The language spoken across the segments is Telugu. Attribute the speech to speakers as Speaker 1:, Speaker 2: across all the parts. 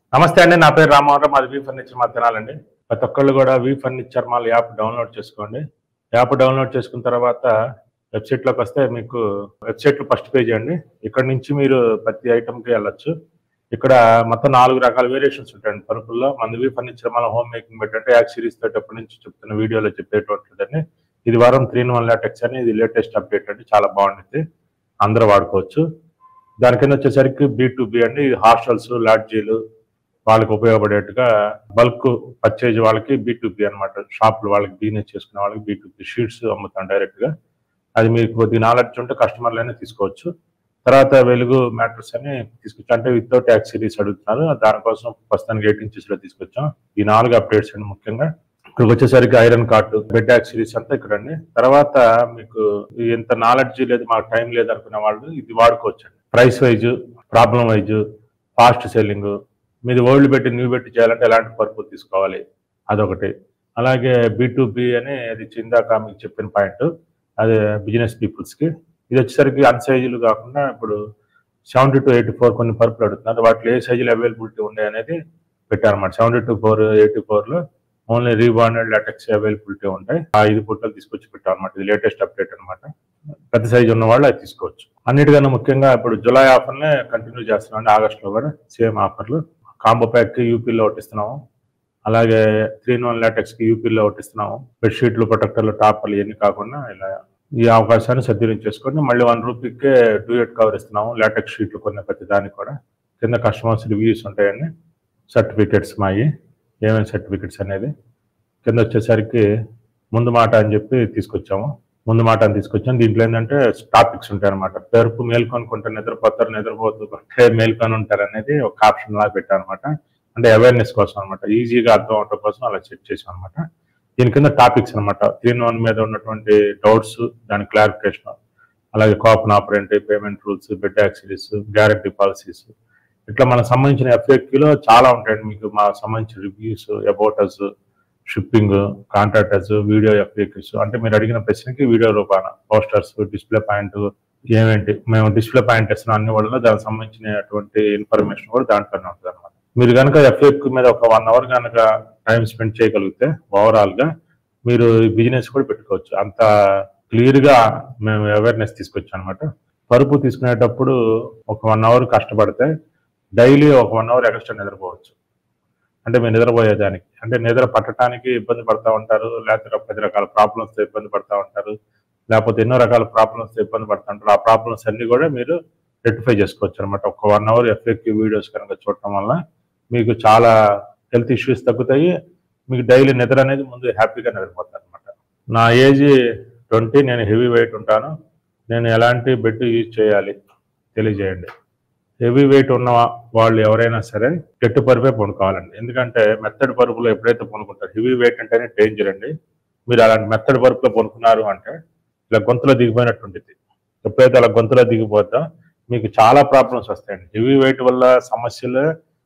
Speaker 1: నమస్తే అండి నా పేరు రామవరం మాది వి ఫర్నిచర్ మా తినాలండి ప్రతి ఒక్కళ్ళు కూడా V furniture mall app download చేసుకోండి యాప్ డౌన్లోడ్ చేసుకున్న తర్వాత వెబ్సైట్లోకి వస్తే మీకు వెబ్సైట్లో ఫస్ట్ పేజ్ అండి ఇక్కడ నుంచి మీరు ప్రతి ఐటమ్కి వెళ్ళొచ్చు ఇక్కడ మొత్తం నాలుగు రకాల వేరియేషన్స్ ఉంటాయండి పరుపుల్లో మన వి ఫర్నిచర్ మన హోమ్ మేకింగ్ పెట్టంటే యాక్ సిరీస్ తోటప్పటి నుంచి చెప్తున్న వీడియోలో చెప్పేటువంటిదండి ఇది వారం త్రీ ఇన్ వన్ లాటెక్స్ అని ఇది లేటెస్ట్ అప్డేట్ అండి చాలా బాగుంటుంది అందరూ వాడుకోవచ్చు దాని కింద వచ్చేసరికి బి టు బి అండి ఇది హాస్టల్స్ లాడ్జీలు వాళ్ళకి ఉపయోగపడేట్టుగా బల్క్ పర్చేజ్ వాళ్ళకి బి టు బి అనమాట షాపులు వాళ్ళకి బిజినెస్ చేసుకునే వాళ్ళకి బి టు బి షీట్స్ అమ్ముతాం డైరెక్ట్ గా అది మీకు కొద్ది నాలెడ్జ్ ఉంటే కస్టమర్లైనా తీసుకోవచ్చు తర్వాత వెలుగు మ్యాట్రస్ అని తీసుకొచ్చాం అంటే వితౌట్ ట్యాక్స్ సిరీస్ అడుగుతున్నారు దానికోసం ప్రస్తుతానికి ఎయిట్ ఇంచెస్ లో తీసుకొచ్చాం ఈ నాలుగు అప్డేట్స్ అండి ముఖ్యంగా ఇక్కడికి వచ్చేసరికి ఐరన్ కార్ట్ బెడ్ ట్యాక్ సిరీస్ అంతా ఇక్కడ అండి తర్వాత మీకు ఎంత నాలెడ్జ్ లేదు మాకు టైం లేదు అనుకునే వాళ్ళు ఇది వాడుకోవచ్చు అండి price wise problem wise fast selling మీది ఓల్డ్ పెట్టి న్యూ పెట్టి చేయాలంటే ఎలాంటి పరుపు తీసుకోవాలి అదొకటి అలాగే బి టు బి అని అది చిందాక మీకు చెప్పిన పాయింట్ అది బిజినెస్ పీపుల్స్కి ఇది వచ్చేసరికి అన్ సైజులు కాకుండా ఇప్పుడు సెవెంటీ టు ఎయిటీ ఫోర్ కొన్ని పరుపులు అడుగుతున్నారు వాటిలో ఏ సైజులు అవైలబిలిటీ ఉన్నాయి అనేది పెట్టారన్నమాట సెవెంటీ టు ఫోర్ ఎయిటీ ఫోర్లో ఓన్లీ రీబాండెడ్ లాటెక్స్ అవైలబిలిటీ ఉంటాయి ఆ ఐదు పుట్టలు తీసుకొచ్చి పెట్టాం అనమాట ఇది లేటెస్ట్ అప్డేట్ అనమాట పెద్ద సైజు ఉన్న వాళ్ళు అది తీసుకోవచ్చు అన్నిటికన్నా ముఖ్యంగా ఇప్పుడు జులై ఆఫర్నే కంటిన్యూ చేస్తున్నాం అండి ఆగస్ట్లో కూడా సేమ్ ఆఫర్లు కాంబో ప్యాక్ యూపీలో ఒకటిస్తున్నాము అలాగే త్రీ ఇన్ వన్ లాటెక్స్కి యూపీలో ఒకటిస్తున్నాము బెడ్షీట్లు ప్రొటెక్టర్లు టాపర్లు ఇవన్నీ కాకుండా ఇలా ఈ అవకాశాన్ని సద్వినియోగం చేసుకొని మళ్ళీ వన్ రూపీకే డూయట్ కవర్ ఇస్తున్నాము లాటెక్స్ షీట్లు కొన్న ప్రతి దానికి కూడా కింద కస్టమర్స్ రివ్యూస్ ఉంటాయండి సర్టిఫికెట్స్ మాయి ఏమేమి సర్టిఫికెట్స్ అనేది కింద వచ్చేసరికి ముందు మాట అని చెప్పి తీసుకొచ్చాము ముందు మాట అని తీసుకొచ్చాం దీంట్లో ఏంటంటే టాపిక్స్ ఉంటాయి అనమాట పెరుపు మేల్కొనుకుంటే నిద్రపోతారు నిద్రపోతుంటే మేల్కొని ఉంటారు అనేది ఒక ఆప్షన్ లాగా పెట్టాను అనమాట అంటే అవేర్నెస్ కోసం అనమాట ఈజీగా అర్థం అవడం కోసం అలా సెట్ చేసాం అనమాట దీని కింద టాపిక్స్ అనమాట త్రీ వన్ మీద ఉన్నటువంటి డౌట్స్ దాని క్లారిఫికేషన్ అలాగే కాపన్ ఆపరెంట్ payment rules bed accessories guarantee policies ఇట్లా మనకు సంబంధించిన ఎఫ్ఏక్యూలో చాలా ఉంటాయండి మీకు మా సంబంధించిన reviews about us shipping contractors video FAQs అంటే మీరు అడిగిన ప్రశ్నకి వీడియో రూపాన పోస్టర్స్ డిస్ప్లే పాయింట్ ఏమేంటి మేము డిస్ప్లే పాయింట్ ఇస్తున్నాం అన్ని వల్ల దానికి సంబంధించినటువంటి ఇన్ఫర్మేషన్ కూడా దాంట్లోనే ఉంటుంది అనమాట మీరు కనుక ఎఫ్ఏక్యూ మీద ఒక వన్ అవర్ కనుక టైం స్పెండ్ చేయగలిగితే ఓవరాల్ గా మీరు బిజినెస్ కూడా పెట్టుకోవచ్చు అంత క్లియర్ గా మేము అవేర్నెస్ తీసుకొచ్చాం అనమాట పరుపు తీసుకునేటప్పుడు ఒక వన్ అవర్ కష్టపడితే డైలీ ఒక వన్ అవర్ ఎక్స్ట్రా నిద్రపోవచ్చు అంటే మీరు నిద్రపోయేదానికి అంటే నిద్ర పట్టడానికి ఇబ్బంది పడతా ఉంటారు లేకపోతే పది రకాల ప్రాబ్లమ్స్ తో ఇబ్బంది పడతా ఉంటారు లేకపోతే ఎన్నో రకాల ప్రాబ్లమ్స్ తో ఇబ్బంది పడతా ఉంటారు ఆ ప్రాబ్లమ్స్ అన్ని కూడా మీరు రెక్టిఫై చేసుకోవచ్చు అనమాట ఒక వన్ అవర్ ఎఫెక్టివ్ వీడియోస్ కనుక చూడటం వల్ల మీకు చాలా హెల్త్ ఇష్యూస్ తగ్గుతాయి మీకు డైలీ నిద్ర అనేది ముందు హ్యాపీగా నిద్రపోతారు అనమాట నా ఏజ్ ట్వంటీ నేను హెవీ వెయిట్ ఉంటాను నేను ఎలాంటి బెడ్ యూజ్ చేయాలి తెలియజేయండి హెవీ వెయిట్ ఉన్న వాళ్ళు ఎవరైనా సరే గట్టి పరుపే పనుకోవాలండి ఎందుకంటే మెత్తడి పరుపులో ఎప్పుడైతే పనుకుంటారు హెవీ వెయిట్ అంటేనే డేంజర్ అండి మీరు అలాంటి మెత్తడి పరుపులో పనుకున్నారు అంటే ఇలా గొంతులో దిగిపోయినట్టు ఉంటుంది ఎప్పుడైతే అలా గొంతులో దిగిపోతా మీకు చాలా ప్రాబ్లమ్స్ వస్తాయండి హెవీ వెయిట్ వల్ల సమస్యలు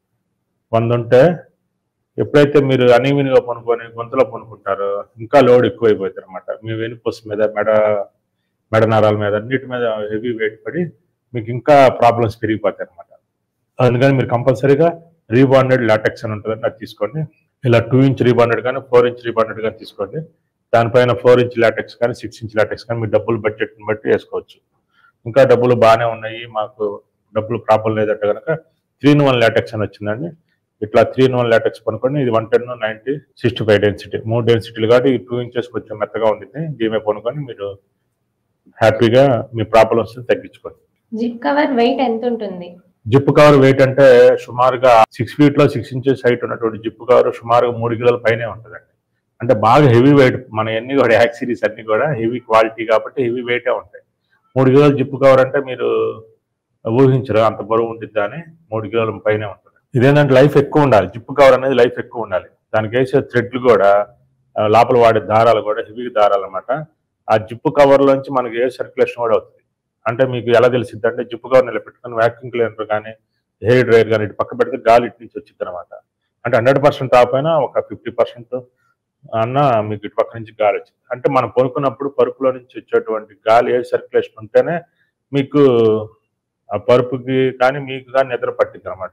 Speaker 1: వంద ఉంటే ఎప్పుడైతే మీరు అనీవినిగా పనుకొని గొంతులో పనుకుంటారో ఇంకా లోడ్ ఎక్కువైపోతుంది అనమాట మీ వెనుపొస్ మీద మెడ మెడ నరాల మీద అన్నిటి మీద హెవీ వెయిట్ పడి మీకు ఇంకా ప్రాబ్లమ్స్ పెరిగిపోతాయి అనమాట అందుకని మీరు కంపల్సరీగా రీబాండెడ్ లాటెక్స్ అని ఉంటుందండి అది తీసుకోండి ఇలా టూ ఇంచ్ రీబాండెడ్ కానీ ఫోర్ ఇంచ్ రీబాండెడ్ కానీ తీసుకోండి దానిపైన ఫోర్ ఇంచ్ లాటెక్స్ కానీ సిక్స్ ఇంచ్ లాటెక్స్ కానీ మీ డబ్బులు బడ్జెట్ని బట్టి వేసుకోవచ్చు ఇంకా డబ్బులు బాగానే ఉన్నాయి మాకు డబ్బులు ప్రాబ్లం లేదంటే కనుక త్రీ ఇన్ వన్ లాటెక్స్ అని వచ్చిందండి ఇట్లా త్రీ ఇన్ వన్ లాటెక్స్ పనుకోండి ఇది one ten ninety sixty five density మూడు డెన్సిటీలు కాబట్టి ఈ టూ ఇంచెస్ కొంచెం మెత్తగా ఉంటుంది దీమే పనుకొని మీరు హ్యాపీగా మీ ప్రాబ్లమ్స్ తగ్గించుకోండి
Speaker 2: జిప్ కవర్ వెయిట్ ఎంత ఉంటుంది
Speaker 1: జిప్ కవర్ వెయిట్ అంటే సుమారుగా సిక్స్ ఫీట్ లో సిక్స్ ఇంచెస్ హైట్ ఉన్నటువంటి జిప్ కవర్ సుమారుగా మూడు కిలోల పైనే ఉంటుందండి అంటే బాగా హెవీ వెయిట్ మన అన్ని కూడా యాక్ సిరీస్ అన్ని కూడా హెవీ క్వాలిటీ కాబట్టి హెవీ వెయిటే ఉంటాయి మూడు కిలోల జిప్ కవర్ అంటే మీరు ఊహించరు అంత బరువు ఉంటుంది అని మూడు కిలోల పైనే ఉంటుంది ఇదేంటంటే లైఫ్ ఎక్కువ ఉండాలి జిప్ కవర్ అనేది లైఫ్ ఎక్కువ ఉండాలి దానికి వేసే థ్రెడ్లు కూడా ఆ, లోపల వాడే దారాలు కూడా హెవీ దారాలు అనమాట ఆ జిప్ కవర్ లోంచి మనకి ఏ సర్క్యులేషన్ కూడా అవుతుంది అంటే మీకు ఎలా తెలిసిద్ది అంటే జిప్ కవర్ నిలబెట్టుకొని వ్యాక్యూమ్ క్లీనర్ కానీ హెయిర్ డ్రైయర్ కానీ ఇటు పక్క పెడితే గాలి ఇటు నుంచి వచ్చింది అనమాట అంటే హండ్రెడ్ పర్సెంట్ రాకపోయినా ఒక ఫిఫ్టీ పర్సెంట్ అన్న మీకు ఇటు పక్క నుంచి గాలి వచ్చింది అంటే మనం పనుకున్నప్పుడు పరుపులో నుంచి వచ్చేటువంటి గాలి ఏ సర్క్యులేషన్ ఉంటేనే మీకు ఆ పరుపుకి కానీ మీకు కానీ నిద్ర పట్టింది అనమాట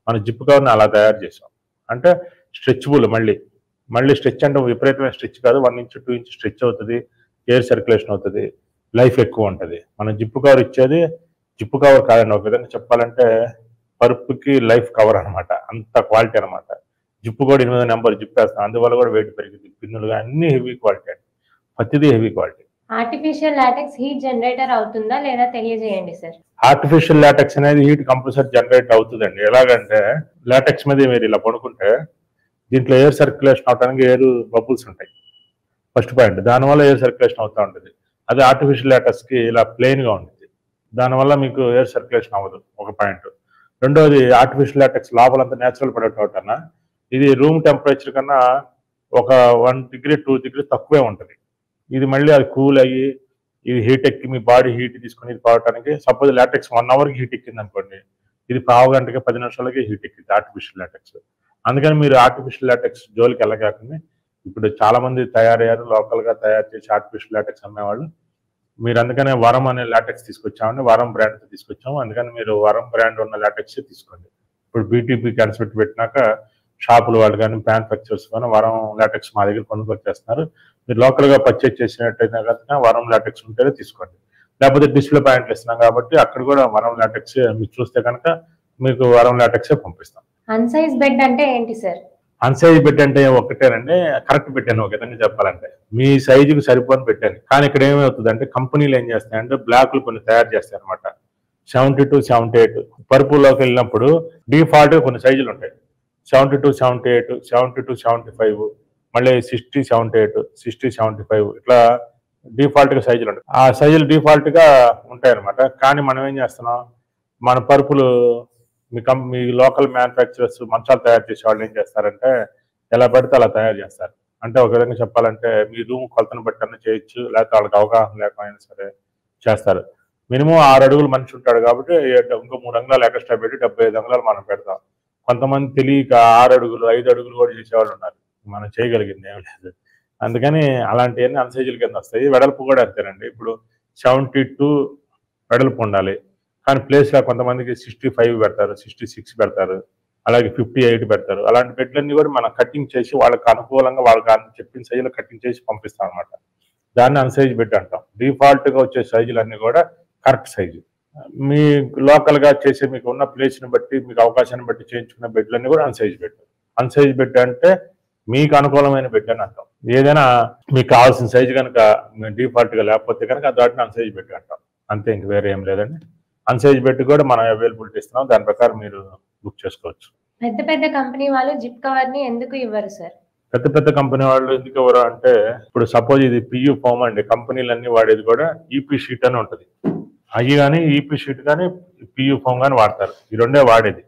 Speaker 1: మన జిప్ కవర్ని అలా తయారు చేసాం అంటే స్ట్రెచబుల్ మళ్ళీ మళ్ళీ స్ట్రెచ్ అంటే విపరీతమైన స్ట్రెచ్ కాదు one inch two inch stretch అవుతుంది ఎయిర్ సర్క్యులేషన్ అవుతుంది లైఫ్ ఎక్కువ ఉంటుంది మన జిప్ కవర్ ఇచ్చేది జిప్ కవర్ కాదండి ఒక విధంగా చెప్పాలంటే పరుపుకి లైఫ్ కవర్ అన్నమాట అంత క్వాలిటీ అన్నమాట జిప్పు కూడా ఎనిమిది నెంబర్ జిప్ వేస్తాం అందువల్ల కూడా వెయిట్ పెరిగింది పిన్నులు అన్ని హెవీ క్వాలిటీ అండి ప్రతిదీ heavy quality
Speaker 2: artificial latex heat generator అవుతుందా లేదా తెలియజేయండి సార్
Speaker 1: ఆర్టిఫిషియల్ లాటెక్స్ అనేది హీట్ కంపల్సరీ జనరేట్ అవుతుందండి ఎలాగంటే లాటెక్స్ మీద మీరు ఇలా పడుకుంటే దీంట్లో ఎయిర్ సర్క్యులేషన్ అవడానికి ఎయిర్ బబుల్స్ ఉంటాయి ఫస్ట్ పాయింట్ దానివల్ల ఎయిర్ సర్క్యులేషన్ అవుతూ ఉంటుంది అదే ఆర్టిఫిషియల్ లాటెక్స్ కి ఇలా ప్లెయిన్ గా ఉంటుంది దానివల్ల మీకు ఎయిర్ సర్క్యులేషన్ అవ్వదు ఒక పాయింట్ రెండోది ఆర్టిఫిషియల్ లాటెక్స్ లోపలంతా నేచురల్ ప్రొడక్ట్ అవుతానా ఇది రూమ్ టెంపరేచర్ కన్నా ఒక వన్ డిగ్రీ టూ డిగ్రీ తక్కువే ఉంటుంది ఇది మళ్ళీ అది కూల్ అయ్యి ఇది హీట్ ఎక్కి మీ బాడీ హీట్ తీసుకుని ఇది పోవడానికి సపోజ్ లాటెక్స్ వన్ అవర్కి హీట్ ఎక్కింది అనుకోండి ఇది పావు గంటకి పది నిమిషాలకి హీట్ ఎక్కింది ఆర్టిఫిషియల్ లాటెక్స్ అందుకని మీరు ఆర్టిఫిషియల్ లాటెక్స్ జోలికి వెళ్ళకాకుండా ఇప్పుడు చాలా మంది తయారయ్యారు లోకల్ గా తయారు చేసి ఆర్టిఫిషియల్ లాటెక్స్ అమ్మేవాళ్ళు మీరు అందుకనే వరం అనే లాటెక్స్ తీసుకొచ్చామండి వరం బ్రాండ్ తీసుకొచ్చాము అందుకని మీరు వరం బ్రాండ్ ఉన్న లాటెక్స్ తీసుకోండి ఇప్పుడు బీటీపీ క్యాన్సర్ పెట్టినాక షాపులు వాళ్ళు కానీ మ్యానుఫ్యాక్చర్స్ కానీ వరం లాటెక్స్ మా దగ్గర కొనుగోలు చేస్తున్నారు మీరు లోకల్ గా పర్చేజ్ చేసినట్టయితే కనుక వరం లాటెక్స్ ఉంటేనే తీసుకోండి లేకపోతే డిస్ప్లే పాయింట్లు ఇస్తున్నాం కాబట్టి అక్కడ కూడా వరం లాటెక్స్ మీరు చూస్తే కనుక మీకు వరం లాటెక్సే పంపిస్తాం
Speaker 2: అన్సైజ్ బెడ్ అంటే ఏంటి సార్
Speaker 1: అన్సైజ్ బెడ్ అంటే ఒకటేనండి కరెక్ట్ పెట్టాను ఒక విధంగా చెప్పాలంటే మీ సైజుకి సరిపోని పెట్టాను కానీ ఇక్కడ ఏమవుతుంది అంటే కంపెనీలు ఏం చేస్తాయంటే బ్లాక్లు కొన్ని తయారు చేస్తాయి అనమాట సెవెంటీ టు సెవెంటీ ఎయిట్ పరుపులోకి వెళ్ళినప్పుడు డిఫాల్ట్ గా కొన్ని సైజులు ఉంటాయి seventy two seventy eight seventy two seventy five మళ్ళీ sixty seventy eight sixty seventy five ఇట్లా డిఫాల్ట్ గా సైజులు ఉంటాయి ఆ సైజులు డిఫాల్ట్ గా ఉంటాయి అనమాట కానీ మనం ఏం చేస్తున్నాం మన పరుపులు మీ కం మీ లోకల్ మ్యానుఫ్యాక్చరర్స్ మంచాలు తయారు చేసే వాళ్ళు ఏం చేస్తారంటే ఎలా పడితే అలా తయారు చేస్తారు అంటే ఒక విధంగా చెప్పాలంటే మీ రూమ్ కొలతను బట్టి అన్న చేయొచ్చు లేకపోతే వాళ్ళకి అవగాహన లేకపోయినా సరే చేస్తారు మినిమం ఆరు అడుగులు మనిషి ఉంటాడు కాబట్టి ఇంకో మూడు అంగుళాలు ఎక్స్ట్రా పెట్టి డెబ్బై ఐదు అంగుళాలు మనం పెడతాం కొంతమంది తెలియక ఆరు అడుగులు ఐదు అడుగులు కూడా చేసేవాళ్ళు ఉన్నారు మనం చేయగలిగింది ఏం లేదు అందుకని అలాంటివన్నీ అన్సైజుల కింద వస్తాయి వెడల్పు కూడా అంతేనండి ఇప్పుడు సెవెంటీ టూ వెడల్పు ఉండాలి కానీ ప్లేస్లో కొంతమందికి సిక్స్టీ ఫైవ్ పెడతారు సిక్స్టీ సిక్స్ పెడతారు అలాగే ఫిఫ్టీ ఎయిట్ పెడతారు అలాంటి బెడ్లన్నీ కూడా మనం కటింగ్ చేసి వాళ్ళకి అనుకూలంగా వాళ్ళకి అన్- చెప్పిన సైజులో కటింగ్ చేసి పంపిస్తాం అనమాట దాన్ని అన్సైజ్ బెడ్ అంటాం డిఫాల్ట్ గా వచ్చే సైజులన్నీ కూడా కరెక్ట్ సైజు మీ లోకల్ గా చేసే మీకు ఉన్న ప్లేస్ ని బట్టి మీకు అవకాశాన్ని బట్టి చేయించుకున్న బెడ్లన్నీ కూడా అన్సైజ్ బెడ్ అన్సైజ్ బెడ్ అంటే మీకు అనుకూలమైన బెడ్ అని అంటాం ఏదైనా మీకు కావాల్సిన సైజు కనుక డిఫాల్ట్ గా లేకపోతే కనుక దాటిని అన్సైజ్ బెడ్ అంటాం అంతే ఇంక వేరే ఏం లేదండి అన్సైజ్ బెడ్ కూడా మనం అవైలబిలిటీ ఇస్తున్నాం దాని ప్రకారం మీరు బుక్ చేసుకోవచ్చు
Speaker 2: పెద్ద పెద్ద కంపెనీ వాళ్ళు జిప్ కవర్ ని ఎందుకు ఇవ్వరు సార్
Speaker 1: పెద్ద పెద్ద కంపెనీ వాళ్ళు ఎందుకు ఎవరు అంటే ఇప్పుడు సపోజ్ ఇది పియూ ఫోమ్ అండి కంపెనీలన్నీ వాడేది కూడా ఈపీ షీట్ అని ఉంటుంది అవి కానీ ఈపీ షీట్ కానీ పియూ ఫోమ్ కానీ వాడతారు ఈ రెండే వాడేది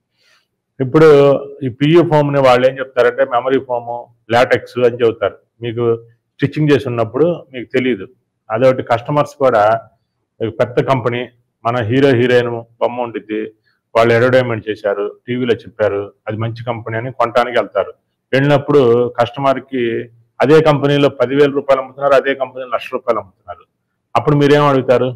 Speaker 1: ఇప్పుడు ఈ పియూ ఫోమ్ ని వాళ్ళు ఏం చెప్తారంటే మెమరీ ఫోమ్ లాటెక్స్ అని చెబుతారు మీకు స్టిచ్చింగ్ చేసి ఉన్నప్పుడు మీకు తెలియదు అదొకటి కస్టమర్స్ కూడా ఒక పెద్ద కంపెనీ మన హీరో హీరోయిన్ బొమ్మ ఉండిద్ది వాళ్ళు అడ్వర్టైజ్మెంట్ చేశారు టీవీలో చెప్పారు అది మంచి కంపెనీ అని కొనడానికి వెళ్తారు వెళ్ళినప్పుడు కస్టమర్ కి అదే కంపెనీలో పదివేల రూపాయలు అమ్ముతున్నారు అదే కంపెనీలో లక్ష రూపాయలు అమ్ముతున్నారు అప్పుడు మీరేం అడుగుతారు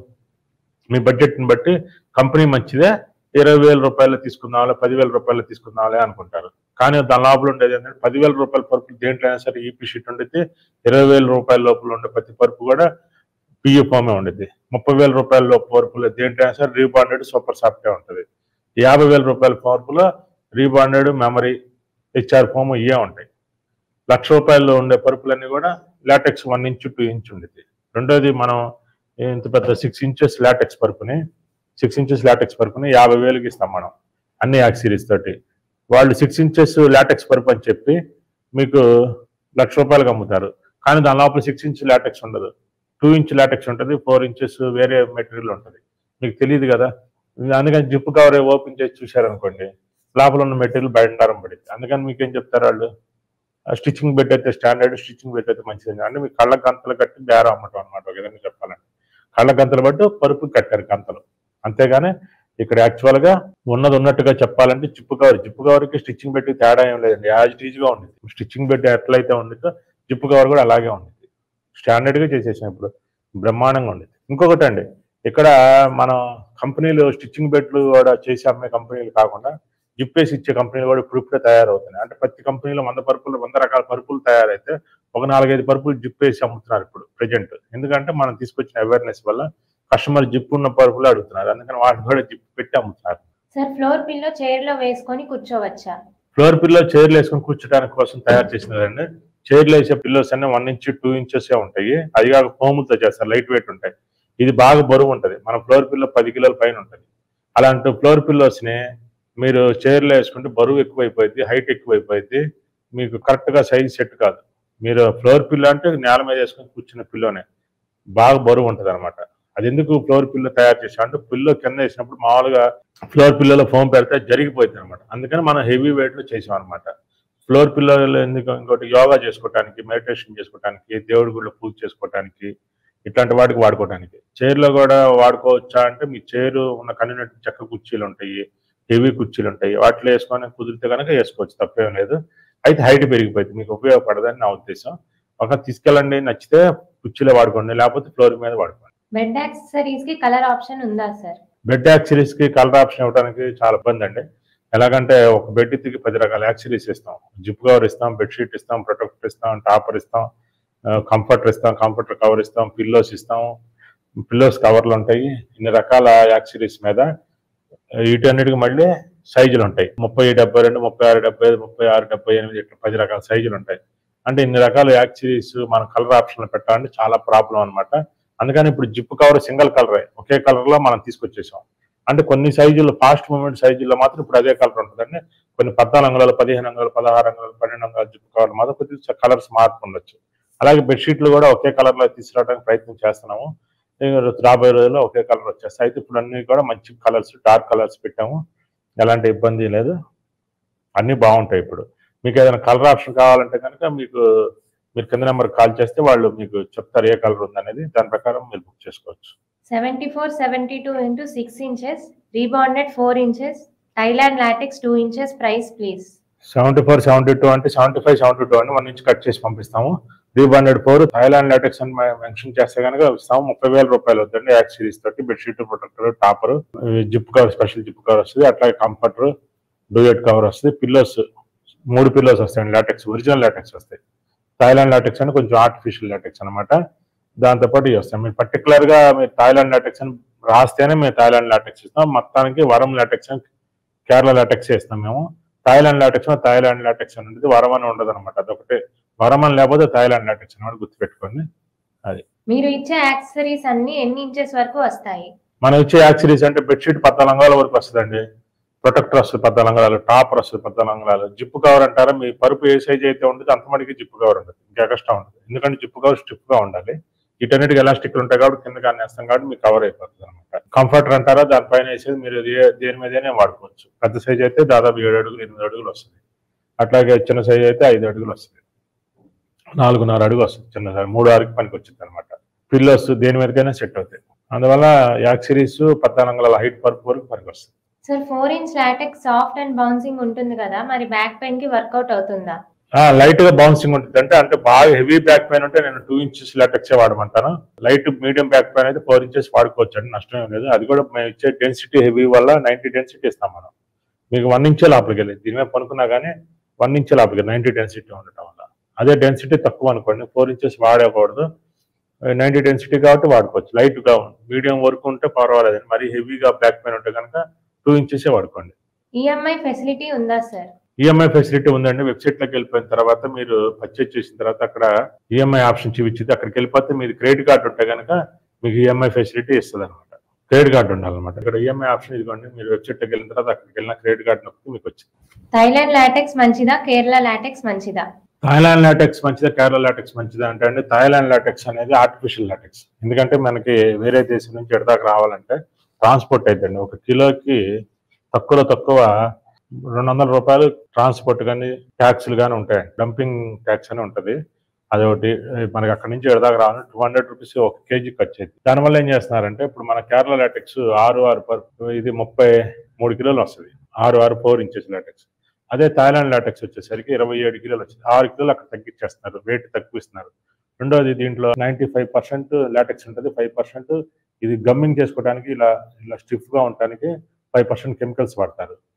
Speaker 1: మీ బడ్జెట్ ని బట్టి కంపెనీ మంచిదే ఇరవై వేల రూపాయలు తీసుకుందాంలే పదివేల రూపాయలు తీసుకుందాంలే అనుకుంటారు కానీ దాని లోపల ఉండేది ఏంటంటే పదివేల రూపాయల పరుపు దేంట్లో అయినా సరే ఈపీ షీట్ ఉండిద్ది ఇరవై వేల రూపాయల లోపల ఉండే ప్రతి పరుపు కూడా పియూ ఫామే ఉండిద్ది ముప్పై వేల రూపాయల లోపు పరుపులో దేంట్లో అయినా సరే రీబాండెడ్ సూపర్ సాఫ్ట్వే ఉంటుంది యాభై వేల రూపాయల పరుపులో రీబాండెడ్ మెమరీ హెచ్ఆర్ ఫోమ్ ఇవే ఉంటాయి లక్ష రూపాయల్లో ఉండే పరుపులన్నీ కూడా latex one inch two inch ఉండిద్ది రెండోది మనం ఇంత పెద్ద సిక్స్ ఇంచెస్ లాటెక్స్ పరుపుని సిక్స్ ఇంచెస్ లాటెక్స్ పరుపుని యాభై వేలకి ఇస్తాం మనం అన్ని యాక్ సిరీస్ తోటి వాళ్ళు సిక్స్ ఇంచెస్ లాటెక్స్ పరుపు అని చెప్పి మీకు లక్ష రూపాయలకు అమ్ముతారు కానీ దాని లోపల సిక్స్ ఇంచ్ లాటెక్స్ ఉండదు టూ ఇంచ్ లాటెక్స్ ఉంటుంది ఫోర్ ఇంచెస్ వేరే మెటీరియల్ ఉంటుంది మీకు తెలియదు కదా అందుకని జిప్ కవర్ ఓపెన్ చేసి చూశారనుకోండి లోపల ఉన్న మెటీరియల్ బయటదారం పడింది అందుకని మీకు ఏం చెప్తారు వాళ్ళు స్టిచ్చింగ్ బెడ్ అయితే స్టాండర్డ్ స్టిచ్చింగ్ బెడ్ అయితే మంచిది అంటే మీ కళ్ళ గంతలు కట్టి బేరం అమ్మటం అనమాట ఒక విధంగా చెప్పాలంటే కళ్ళ గంతలు బట్టి పరుపు కట్టారు గంతలు అంతేగాని ఇక్కడ యాక్చువల్ గా ఉన్నది ఉన్నట్టుగా చెప్పాలంటే జిప్పు కవర్ జిప్పు కవర్ కి స్టిచ్చింగ్ బెడ్ తేడా ఏం లేదండి యాజ్ టీజ్ గా ఉంది స్టిచ్చింగ్ బెడ్ ఎట్లయితే ఉండిద్దో జిప్పు కవర్ కూడా అలాగే ఉంది స్టాండర్డ్ గా చేసేసాం ఇప్పుడు బ్రహ్మాండంగా ఉండేది ఇంకొకటి అండి ఇక్కడ మనం కంపెనీలు స్టిచ్చింగ్ బెడ్లు కూడా చేసి అమ్మే కంపెనీలు కాకుండా జిప్ వేసి ఇచ్చే కంపెనీలు కూడా ఇప్పుడు ఇప్పుడే తయారవుతున్నాయి అంటే ప్రతి కంపెనీలో వంద పరుపులు వంద రకాల పరుపులు తయారైతే ఒక నాలుగైదు పరుపులు జిప్ వేసి అమ్ముతున్నారు ఇప్పుడు ప్రెజెంట్ ఎందుకంటే మనం తీసుకొచ్చిన అవేర్నెస్ వల్ల కస్టమర్ జిప్ ఉన్న పరుపులు అడుగుతున్నారు అందుకని వాటిని కూడా జిప్ పెట్టి అమ్ముతున్నారు
Speaker 2: సార్ ఫ్లోర్ పిల్లో చైర్ లో వేసుకొని కూర్చోవచ్చా
Speaker 1: ఫ్లోర్ పిల్లో చైర్లు వేసుకొని కూర్చోడానికి కోసం తయారు చేసినదండి చైర్లు వేసే పిల్లోస్ అన్ని వన్ ఇంచ్ టూ ఇంచెస్ ఉంటాయి అది కాక ఫోములతో చేస్తారు లైట్ వెయిట్ ఉంటాయి ఇది బాగా బరువు ఉంటుంది మన ఫ్లోర్ పిల్లో పది కిలోల పైన ఉంటుంది అలాంటి ఫ్లోర్ పిల్లోస్ ని మీరు చైర్లో వేసుకుంటే బరువు ఎక్కువైపోయింది హైట్ ఎక్కువైపోయింది మీకు కరెక్ట్ గా సైజ్ సెట్ కాదు మీరు ఫ్లోర్ పిల్లో అంటే నేల మీద వేసుకొని కూర్చున్న పిల్లోనే బాగా బరువు ఉంటుంది అనమాట అది ఎందుకు ఫ్లోర్ పిల్లో తయారు చేసాం అంటే పిల్లో కింద వేసినప్పుడు మామూలుగా ఫ్లోర్ పిల్లలో ఫోమ్ పెడితే జరిగిపోయింది అనమాట అందుకని మనం హెవీ వెయిట్ లో చేసాం అనమాట ఫ్లోర్ పిల్లలు ఎందుకు ఇంకోటి యోగా చేసుకోవడానికి మెడిటేషన్ చేసుకోవడానికి దేవుడి గుడిలో పూజ చేసుకోవడానికి ఇట్లాంటి వాటికి వాడుకోవడానికి చైర్లో కూడా వాడుకోవచ్చా అంటే మీ చైర్ ఉన్న కన్వీనెంట్ చెక్క కుర్చీలు ఉంటాయి హెవీ కుర్చీలు ఉంటాయి వాటిలో వేసుకొని కుదిరితే కనుక వేసుకోవచ్చు తప్పేం లేదు అయితే హైట్ పెరిగిపోయింది మీకు ఉపయోగపడదని నా ఉద్దేశం ఒక తీసుకెళ్ళండి నచ్చితే కుర్చీలో వాడుకోండి లేకపోతే ఫ్లోర్ మీద వాడుకోండి
Speaker 2: బెడ్ యాక్సెసరీస్ కి కలర్ ఆప్షన్ ఉందా సార్
Speaker 1: బెడ్ యాక్సరీస్ కి కలర్ ఆప్షన్ ఇవ్వడానికి చాలా ఇబ్బంది అండి ఎలాగంటే ఒక బెడ్ కి పది రకాల యాక్సరీస్ ఇస్తాం జిప్ కవర్ ఇస్తాం బెడ్షీట్ ఇస్తాం ప్రొటెక్టర్ ఇస్తాం టాపర్ ఇస్తాం కంఫర్టర్ ఇస్తాం కంఫర్టర్ కవర్ ఇస్తాం పిల్లోస్ ఇస్తాం పిల్లోస్ కవర్లు ఉంటాయి ఇన్ని రకాల యాక్సరీస్ మీద వీటన్నిటికి మళ్ళీ సైజులు ఉంటాయి ముప్పై డెబ్బై రెండు ముప్పై ఆరు డెబ్బై ఐదు ముప్పై ఆరు డెబ్బై ఎనిమిది ఇట్లా పది రకాల సైజులు ఉంటాయి అంటే ఇన్ని రకాల యాక్సరీస్ మన కలర్ ఆప్షన్ పెట్టాలంటే చాలా ప్రాబ్లం అన్నమాట అందుకని ఇప్పుడు జిప్ కవర్ సింగిల్ కలరే ఒకే కలర్ లో మనం తీసుకొచ్చేసాం అంటే కొన్ని సైజులు ఫాస్ట్ మూమెంట్ సైజుల్లో మాత్రం ఇప్పుడు అదే కలర్ ఉంటుందండి కొన్ని పద్నాలుగు అంగుళాలు పదిహేను అంగుళాలు పదహారు అంగుళాలు పన్నెండు అంగుళాలు జిప్ కవర్ మాత్రం కొద్దిగా కలర్స్ మార్పు ఉండొచ్చు అలాగే బెడ్షీట్లు కూడా ఒకే కలర్ లో తీసుకురావడానికి ప్రయత్నం చేస్తున్నాము ఇంకా రాబోయే రోజుల్లో ఒకే కలర్ వచ్చేస్తాయి అయితే ఇప్పుడు అన్ని కూడా మంచి కలర్స్ డార్క్ కలర్స్ పెట్టాము ఎలాంటి ఇబ్బంది లేదు అన్ని బాగుంటాయి ఇప్పుడు మీకు ఏదైనా కలర్ ఆప్షన్ కావాలంటే కనుక మీకు మీరు కింద నెంబర్ కాల్ చేస్తే వాళ్ళు మీకు చెప్తారు ఏ కలర్ ఉందనేది దాని ప్రకారం మీరు బుక్ చేసుకోవచ్చు
Speaker 2: seventy four seventy two into six inches rebonded four inches Thailand latex two inches price please
Speaker 1: seventy four seventy two అంటే సెవెంటీ ఫైవ్ సెవెంటీ టూ అని వన్ నుంచి కట్ చేసి పంపిస్తాము three hundred four Thailand latex అని మెన్షన్ చేస్తే కనుక ఇస్తాము ముప్పై వేల రూపాయలు అవుతుంది యాక్ సిరీస్ తోటి bedsheet protector topper zip cover special zip cover వస్తుంది అట్లాగే కంఫర్టర్ డూయట్ కవర్ వస్తుంది పిల్లోస్ మూడు పిల్లోస్ వస్తాయండి లాటెక్స్ ఒరిజినల్ లాటెక్స్ వస్తాయి థాయిలాండ్ లాటెక్స్ అని కొంచెం ఆర్టిఫిషియల్ లాటెక్స్ అనమాట దాంతోపాటు ఇవి వస్తాయి మీరు పర్టికులర్ గా మీరు థాయిలాండ్ లాటెక్స్ అని రాస్తేనే మేము థాయిలాండ్ లాటెక్స్ ఇస్తాం మొత్తానికి వరం లాటెక్స్ అని కేరళ లాటెక్స్ ఇస్తాం మేము థాయిలాండ్ లాటెక్స్ థాయిలాండ్ లాటెక్స్ అని ఉంటుంది వరం అని ఉండదు అనమాట అదొకటే వరం అని లేకపోతే థాయిలాండ్ లాటెక్స్ అని కూడా గుర్తుపెట్టుకోండి
Speaker 2: మీరు ఇచ్చే యాక్సెసరీస్ అన్ని ఎన్ని ఇంచెస్ వరకు వస్తాయి
Speaker 1: మనం ఇచ్చే యాక్సరీస్ అంటే బెడ్షీట్ పద్నాలుగు అంగాల వరకు వస్తుందండి ప్రొటెక్టర్ వస్తుంది పద్నాలుగు అంగాలు టాపర్ వస్తుంది పద్నాలుగు అంగాలు జిప్ కవర్ అంటారా మీ పరుపు ఏ సైజ్ అయితే ఉంటుంది అంత మటుకి జిప్ కవర్ ఉంటుంది ఇంకా ఎక్స్ట్రా ఉంటుంది ఎందుకంటే జిప్ కవర్ స్టిఫ్ గా ఉండాలి వీటన్నిటికి ఎలాస్టిక్ ఉంటాయి కాబట్టి కింద కానీ వేస్తాం కాబట్టి మీకు కవర్ అయిపోతుంది అనమాట కంఫర్టర్ అంటారా దానిపైన వేసేది మీరు ఏ- దేని మీదనే వాడుకోవచ్చు పెద్ద సైజ్ అయితే దాదాపు ఏడు అడుగులు ఎనిమిది అడుగులు వస్తుంది అట్లాగే చిన్న సైజ్ అయితే ఐదు అడుగులు వస్తుంది నాలుగున్నర అడుగు వస్తుంది చిన్న సైజ్ మూడు ఆరుకి పనికి వచ్చింది అనమాట పిల్లోస్ దేని మీదకైనా సెట్ అవుతాయి అందువల్ల యాక్ సిరీస్ పద్నాలుగు అంగుళాల హైట్ పరుపు వరకు పనికి వస్తుంది
Speaker 2: sir four inch latex soft and bouncing ఉంటుంది కదా మరి బ్యాక్ పెయిన్ కి వర్కౌట్ అవుతుందా
Speaker 1: లైట్ గా బౌన్సింగ్ ఉంటుంది అంటే అంటే బాగా హెవీ బ్యాక్ పెయిన్ ఉంటే నేను టూ ఇంచెస్ లాటెక్సే వాడమంటాను లైట్ మీడియం బ్యాక్ పెయిన్ అయితే ఫోర్ ఇంచెస్ వాడుకోవచ్చు అండి నష్టం ఏం లేదు అది కూడా మేము ఇచ్చే డెన్సిటీ హెవీ వల్ల నైన్టీ డెన్సిటీ ఇస్తాం మనం మీకు వన్ ఇంచే లోపలికి వెళ్ళేది దీని మీద పనుకున్నా కానీ వన్ ఇంచే లోపలికి నైన్టీ డెన్సిటీ ఉండటం వల్ల అదే డెన్సిటీ తక్కువ అనుకోండి ఫోర్ ఇంచెస్ వాడకూడదు నైన్టీ డెన్సిటీ కాబట్టి వాడుకోవచ్చు లైట్ గా మీడియం వరకు ఉంటే పర్వాలేదు మరి హెవీగా బ్యాక్ పెయిన్ ఉంటే కనుక టూ ఇంచెసే వాడుకోండి
Speaker 2: ఈఎంఐ ఫెసిలిటీ ఉందా సార్
Speaker 1: ఈఎంఐ ఫెసిలిటీ ఉందండి వెబ్సైట్ లోకి వెళ్ళిపోయిన తర్వాత మీరు పర్చేజ్ చేసిన తర్వాత అక్కడ ఈఎంఐ ఆప్షన్ చూపించింది అక్కడికి వెళ్ళిపోతే మీరు క్రెడిట్ కార్డు ఉంటే కనుక మీకు ఈఎంఐ ఫెసిలిటీ ఇస్తుంది అనమాట క్రెడిట్ కార్డు ఉండాలన్నమాట ఇక్కడ ఈఎంఐ ఆప్షన్ ఇదిగోండి మీరు వెబ్సైట్ లోకి వెళ్ళిన తర్వాత అక్కడికి వెళ్ళిన క్రెడిట్ కార్డు నొక్కి మీకు వచ్చింది
Speaker 2: థైలాండ్ లాటెక్స్ మంచిదా కేరళ లాటెక్స్ మంచిదా
Speaker 1: థాయిలాండ్ లాటెక్స్ మంచిదా కేరళ లాటెక్స్ మంచిదా అంటే అండి థాయిలాండ్ లాటెక్స్ అనేది ఆర్టిఫిషియల్ లాటెక్స్ ఎందుకంటే మనకి వేరే దేశం నుంచి ఎడదాకా రావాలంటే ట్రాన్స్పోర్ట్ అవుతుంది ఒక కిలోకి తక్కువలో తక్కువ రెండు వందల రూపాయలు ట్రాన్స్పోర్ట్ కానీ ట్యాక్స్లు కానీ ఉంటాయి డంపింగ్ ట్యాక్స్ అని ఉంటుంది అదొకటి మనకి అక్కడి నుంచి ఎడదాకా రావాలి టూ హండ్రెడ్ రూపీస్ ఒక కేజీ ఖర్చు అయింది దానివల్ల ఏం చేస్తున్నారంటే ఇప్పుడు మన కేరళ లాటెక్స్ ఆరు ఆరు పర్ ఇది ముప్పై మూడు కిలోలు వస్తుంది ఆరు ఆరు ఫోర్ ఇంచెస్ లాటెక్స్ అదే థాయిలాండ్ లాటెక్స్ వచ్చేసరికి ఇరవై ఏడు కిలోలు వచ్చింది ఆరు కిలోలు అక్కడ తగ్గించేస్తున్నారు వెయిట్ తగ్గిస్తున్నారు రెండోది దీంట్లో నైంటీ ఫైవ్ పర్సెంట్ లాటెక్స్ ఉంటుంది ఫైవ్ పర్సెంట్ ఇది గమ్మింగ్ చేసుకోవడానికి ఇలా ఇలా స్టిఫ్ గా ఉండడానికి ఫైవ్ పర్సెంట్ కెమికల్స్ వాడతారు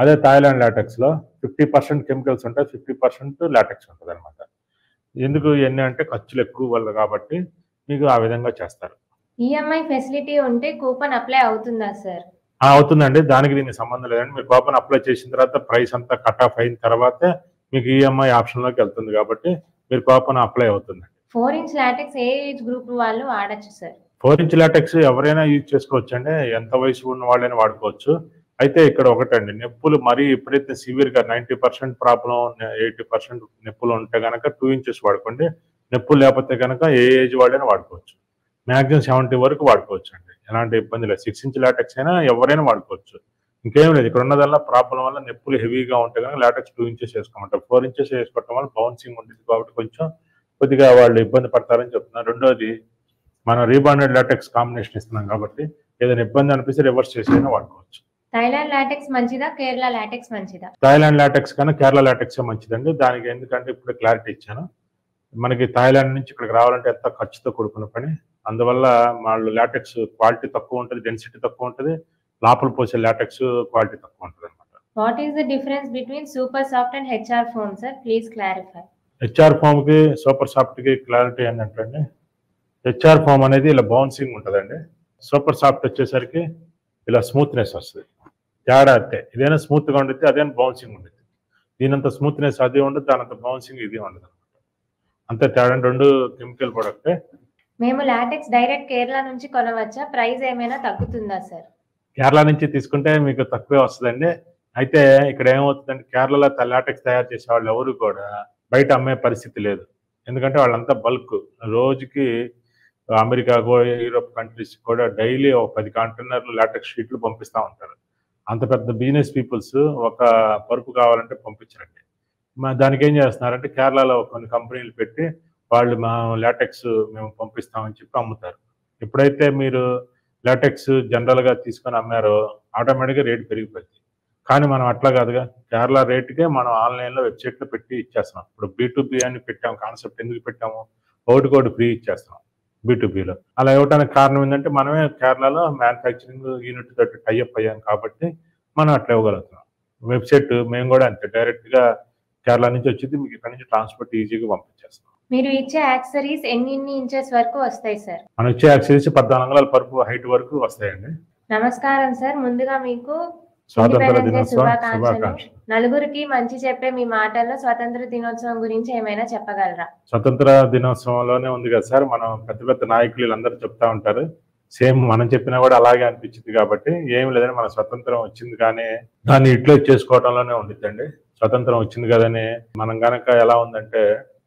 Speaker 1: అదే థాయిలాండ్ లాటెక్స్లో ఫిఫ్టీ పర్సెంట్ కెమికల్స్ ఉంటాయి ఫిఫ్టీ పర్సెంట్ లాటెక్స్ ఉంటుంది అనమాట ఎందుకు ఇవన్నీ అంటే ఖర్చులు ఎక్కువ వల్ల కాబట్టి మీకు ఆ విధంగా చేస్తారు
Speaker 2: ఈఎంఐ ఫెసిలిటీ ఉంటే కూపన్ అప్లై అవుతుందా సార్
Speaker 1: ఆ, అవుతుందండి దానికి దీనికి సంబంధం లేదండి మీరు కూపన్ అప్లై చేసిన తర్వాత ప్రైస్ అంతా కట్ ఆఫ్ అయిన తర్వాతే మీకు ఈఎంఐ ఆప్షన్లోకి వెళ్తుంది కాబట్టి మీరు కూపన్ అప్లై అవుతుంది
Speaker 2: ఫోర్ ఇంచ్ లాటెక్స్ ఏ ఏజ్ గ్రూప్ వాళ్ళు వాడచ్చు సార్
Speaker 1: ఫోర్ ఇంచ్ లాటెక్స్ ఎవరైనా యూజ్ చేసుకోవచ్చు అండి ఎంత వయసు ఉన్న వాళ్ళైనా వాడుకోవచ్చు అయితే ఇక్కడ ఒకటండి నొప్పులు మరీ ఎప్పుడైతే సివియర్ గా ninety percent problem eighty percent నొప్పులు ఉంటే కనుక టూ ఇంచెస్ వాడుకోండి నొప్పులు లేకపోతే కనుక ఏ ఏజ్ వాళ్ళైనా వాడుకోవచ్చు మ్యాక్సిమం సెవెంటీ వరకు వాడుకోవచ్చు అండి ఎలాంటి ఇబ్బంది లేదు సిక్స్ ఇంచ్ లాటెక్స్ అయినా ఎవరైనా వాడుకోవచ్చు ఇంకేం లేదు ఇక్కడ ఉన్నదల్లా ప్రాబ్లం వల్ల నొప్పులు హెవీగా ఉంటే కనుక లాటెక్స్ టూ ఇంచెస్ వేసుకోమంటారు ఫోర్ ఇంచెస్ వేసుకోవటం వల్ల బౌన్సింగ్ ఉంటుంది కాబట్టి కొంచెం కొద్దిగా వాళ్ళు ఇబ్బంది పడతారని చెప్తున్నారు రెండోది మనం రీబాండెడ్ లాటెక్స్ కాంబినేషన్ ఇస్తున్నాం కాబట్టి ఏదైనా ఇబ్బంది అనిపిస్తే రివర్స్ చేసి అయినా వాడుకోవచ్చు
Speaker 2: థైలాండ్ లాటెక్స్ మంచిదా కేరళ లాటెక్స్ మంచిదా
Speaker 1: థాయిలాండ్ లాటెక్స్ కన్నా కేరళ లాటెక్స్ మంచిదండి దానికి ఎందుకంటే ఇప్పుడు క్లారిటీ ఇచ్చాను మనకి థాయిలాండ్ నుంచి ఇక్కడికి రావాలంటే ఎంత ఖర్చుతో కూడుకున్న పని అందువల్ల వాళ్ళు లాటెక్స్ క్వాలిటీ తక్కువ ఉంటుంది డెన్సిటీ తక్కువ ఉంటుంది లోపల పోసే లాటెక్స్ క్వాలిటీ తక్కువ ఉంటుంది అనమాట
Speaker 2: what is the difference between super soft and HR foam sir please clarify
Speaker 1: HR foam కి సూపర్ సాఫ్ట్ కి క్లారిటీ ఏంటంటే హెచ్ఆర్ ఫామ్ అనేది ఇలా బౌన్సింగ్ ఉంటుందండి సూపర్ సాఫ్ట్ వచ్చేసరికి ఇలా స్మూత్నెస్ వస్తుంది తేడా అంతే ఇదైనా స్మూత్ గా ఉండితే అదేనా బౌన్సింగ్ ఉండేది దీనంత స్మూత్నెస్ అది ఉండదు దానంత బౌన్సింగ్ ఇది ఉండదు అనమాట అంతే తేడా రెండు కెమికల్ ప్రొడక్టే
Speaker 2: మేము లాటెక్స్ డైరెక్ట్ కేరళ నుంచి కొనవచ్చా ప్రైస్ ఏమైనా తగ్గుతుందా సార్
Speaker 1: కేరళ నుంచి తీసుకుంటే మీకు తక్కువే వస్తుందండి అయితే ఇక్కడ ఏమవుతుందంటే కేరళలో లాటెక్స్ తయారు చేసే వాళ్ళు ఎవరు కూడా బయట అమ్మే పరిస్థితి లేదు ఎందుకంటే వాళ్ళంతా బల్క్ రోజుకి అమెరికా యూరోప్ కంట్రీస్ కూడా డైలీ ఒక పది కంటైనర్లు లాటెక్స్ షీట్లు పంపిస్తూ ఉంటారు అంత పెద్ద బిజినెస్ పీపుల్స్ ఒక పరుపు కావాలంటే పంపించరండి మా- దానికి ఏం చేస్తున్నారంటే కేరళలో కొన్ని కంపెనీలు పెట్టి వాళ్ళు మా లాటెక్స్ మేము పంపిస్తామని చెప్పి అమ్ముతారు ఎప్పుడైతే మీరు లాటెక్స్ జనరల్ గా తీసుకొని అమ్మారో ఆటోమేటిక్గా రేట్ పెరిగిపోయింది కానీ మనం అట్లా కాదుగా కేరళ రేటుకే మనం ఆన్లైన్ లో వెబ్సైట్ లో పెట్టి ఇచ్చేస్తున్నాం ఇప్పుడు బి అని పెట్టాం కాన్సెప్ట్ ఎందుకు పెట్టాము ఒకటి కోటి ఫ్రీ ఇచ్చేస్తున్నాం బీలో అలా ఇవ్వడానికి కారణం ఏంటంటే మనమే కేరళలో మ్యానుఫ్యాక్చరింగ్ యూనిట్ తోటి టైఅప్ అయ్యాం కాబట్టి మనం అట్లా ఇవ్వగలుగుతున్నాం వెబ్సైట్ మేము కూడా అంతే డైరెక్ట్ గా కేరళ నుంచి వచ్చింది మీకు ఇక్కడ నుంచి ట్రాన్స్పోర్ట్ ఈజీగా పంపించేస్తాం
Speaker 2: మీరు ఇచ్చే యాక్సరీస్ ఎన్ని ఇంచెస్ వరకు వస్తాయి సార్
Speaker 1: మనం ఇచ్చే యాక్సరీస్ పద్నాలుగు వందల పరుపు హైట్ వరకు వస్తాయండి
Speaker 2: నమస్కారం సార్ ముందుగా మీకు
Speaker 1: స్వాతంత్ర
Speaker 2: Independence Day
Speaker 1: దినోత్సవం
Speaker 2: శుభాకాంక్షలు.
Speaker 1: శుభాకాంక్షలు
Speaker 2: నలుగురికి మంచి చెప్పే మీ మాటల్లో స్వతంత్ర దినోత్సవం గురించి ఏమైనా చెప్పగలరా
Speaker 1: స్వతంత్ర దినోత్సవంలోనే ఉంది కదా సార్ మనం పెద్ద పెద్ద నాయకులు వీళ్ళందరూ చెప్తా ఉంటారు సేమ్ మనం చెప్పినా కూడా అలాగే అనిపించింది కాబట్టి ఏం లేదని మన స్వతంత్రం వచ్చింది కానీ దాన్ని యూటిలైజ్ చేసుకోవడంలోనే ఉండిద్దండి స్వతంత్రం వచ్చింది కదని మనం గనక ఎలా ఉందంటే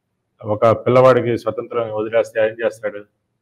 Speaker 1: ఒక పిల్లవాడికి స్వతంత్రం వదిలేస్తే ఏం చేస్తాడు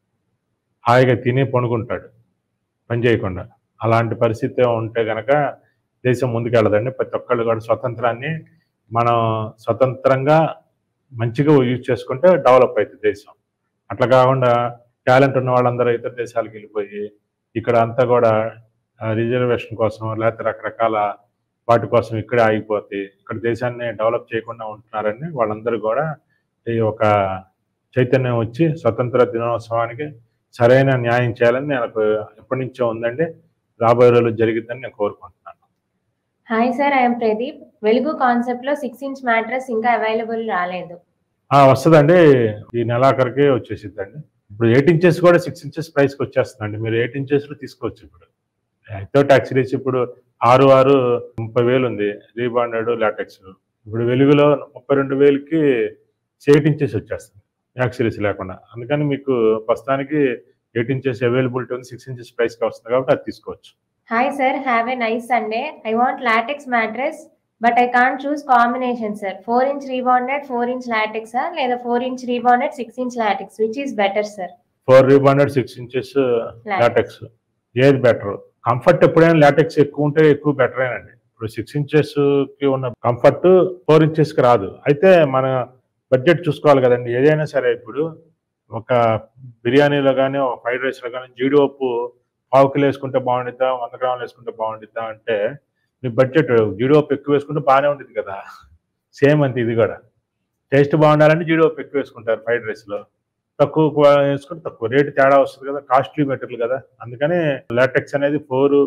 Speaker 1: హాయిగా తిని పనుకుంటాడు పని చేయకుండా అలాంటి పరిస్థితి ఉంటే గనక దేశం ముందుకెళ్ళదండి ప్రతి ఒక్కళ్ళు కూడా స్వతంత్రాన్ని మనం స్వతంత్రంగా మంచిగా యూజ్ చేసుకుంటే డెవలప్ అవుతుంది దేశం అట్లా కాకుండా టాలెంట్ ఉన్న వాళ్ళందరూ ఇతర దేశాలకు వెళ్ళిపోయి ఇక్కడ అంతా కూడా రిజర్వేషన్ కోసం లేకపోతే రకరకాల వాటి కోసం ఇక్కడే ఆగిపోతే ఇక్కడ దేశాన్ని డెవలప్ చేయకుండా ఉంటున్నారని వాళ్ళందరూ కూడా ఈ ఒక చైతన్యం వచ్చి స్వతంత్ర దినోత్సవానికి సరైన న్యాయం చేయాలని నాకు ఎప్పటి నుంచో ఉందండి రాబోయే రోజులు జరిగిద్దని నేను కోరుకుంటున్నాను
Speaker 2: hi sir I'm Pradeep Velugu concept లో సిక్స్ ఇంచ్ మ్యాట్రెస్ ఇంకా అవైలబుల్ రాలేదు
Speaker 1: ఆ, వస్తుందండి ఈ నెలాఖరికి వచ్చేసిద్దండి ఇప్పుడు ఎయిట్ ఇంచెస్ కూడా సిక్స్ ఇంచెస్ ప్రైస్కి వచ్చేస్తుందండి మీరు ఎయిట్ ఇంచెస్లో తీసుకోవచ్చు ఇప్పుడు వితౌట్ యాక్సిరీస్ ఇప్పుడు ఆరు ఆరు ముప్పై వేలు ఉంది రీబాండెడ్ లాటెక్స్ ఇప్పుడు వెలుగులో ముప్పై రెండు వేలకి ఎయిట్ ఇంచెస్ వచ్చేస్తుంది యాక్సిరీస్ లేకుండా అందుకని మీకు ప్రస్తుతానికి ఎయిట్ ఇంచెస్ అవైలబిలిటీ ఉంది సిక్స్ ఇంచెస్ ప్రైస్కి వస్తుంది కాబట్టి అది తీసుకోవచ్చు
Speaker 2: hi sir have a nice Sunday I want latex mattress but I can't choose combination sir four inch rebonded four inch latex లేదా four inch rebonded six inch latex which is better sir
Speaker 1: four rebonded six inches latex ఏది బెటర్ కంఫర్ట్ ఎప్పుడైనా లాటెక్స్ ఎక్కువ ఉంటే ఎక్కువ బెటర్ అండి ఇప్పుడు సిక్స్ ఇంచెస్ కి ఉన్న కంఫర్ట్ ఫోర్ ఇంచెస్ కి రాదు అయితే మన బడ్జెట్ చూసుకోవాలి కదండి ఏదైనా సరే ఇప్పుడు ఒక బిర్యానీలో కానీ ఒక ఫ్రైడ్ రైస్లో కానీ జీడిపప్పు పావు కిలో వేసుకుంటే బాగుండిద్దా వంద గ్రాములు వేసుకుంటే బాగుండిద్దా అంటే మీ బడ్జెట్ జీడిపప్పు ఎక్కువ వేసుకుంటే బాగానే ఉంటుంది కదా సేమ్ అంతే ఇది కూడా టేస్ట్ బాగుండాలంటే జీడిపప్పు ఎక్కువ వేసుకుంటారు ఫ్రైడ్ రైస్లో తక్కువ క్వా- వేసుకుంటే తక్కువ రేటు తేడా వస్తుంది కదా కాస్ట్లీ మెటీరియల్ కదా అందుకని లాటెక్స్ అనేది ఫోర్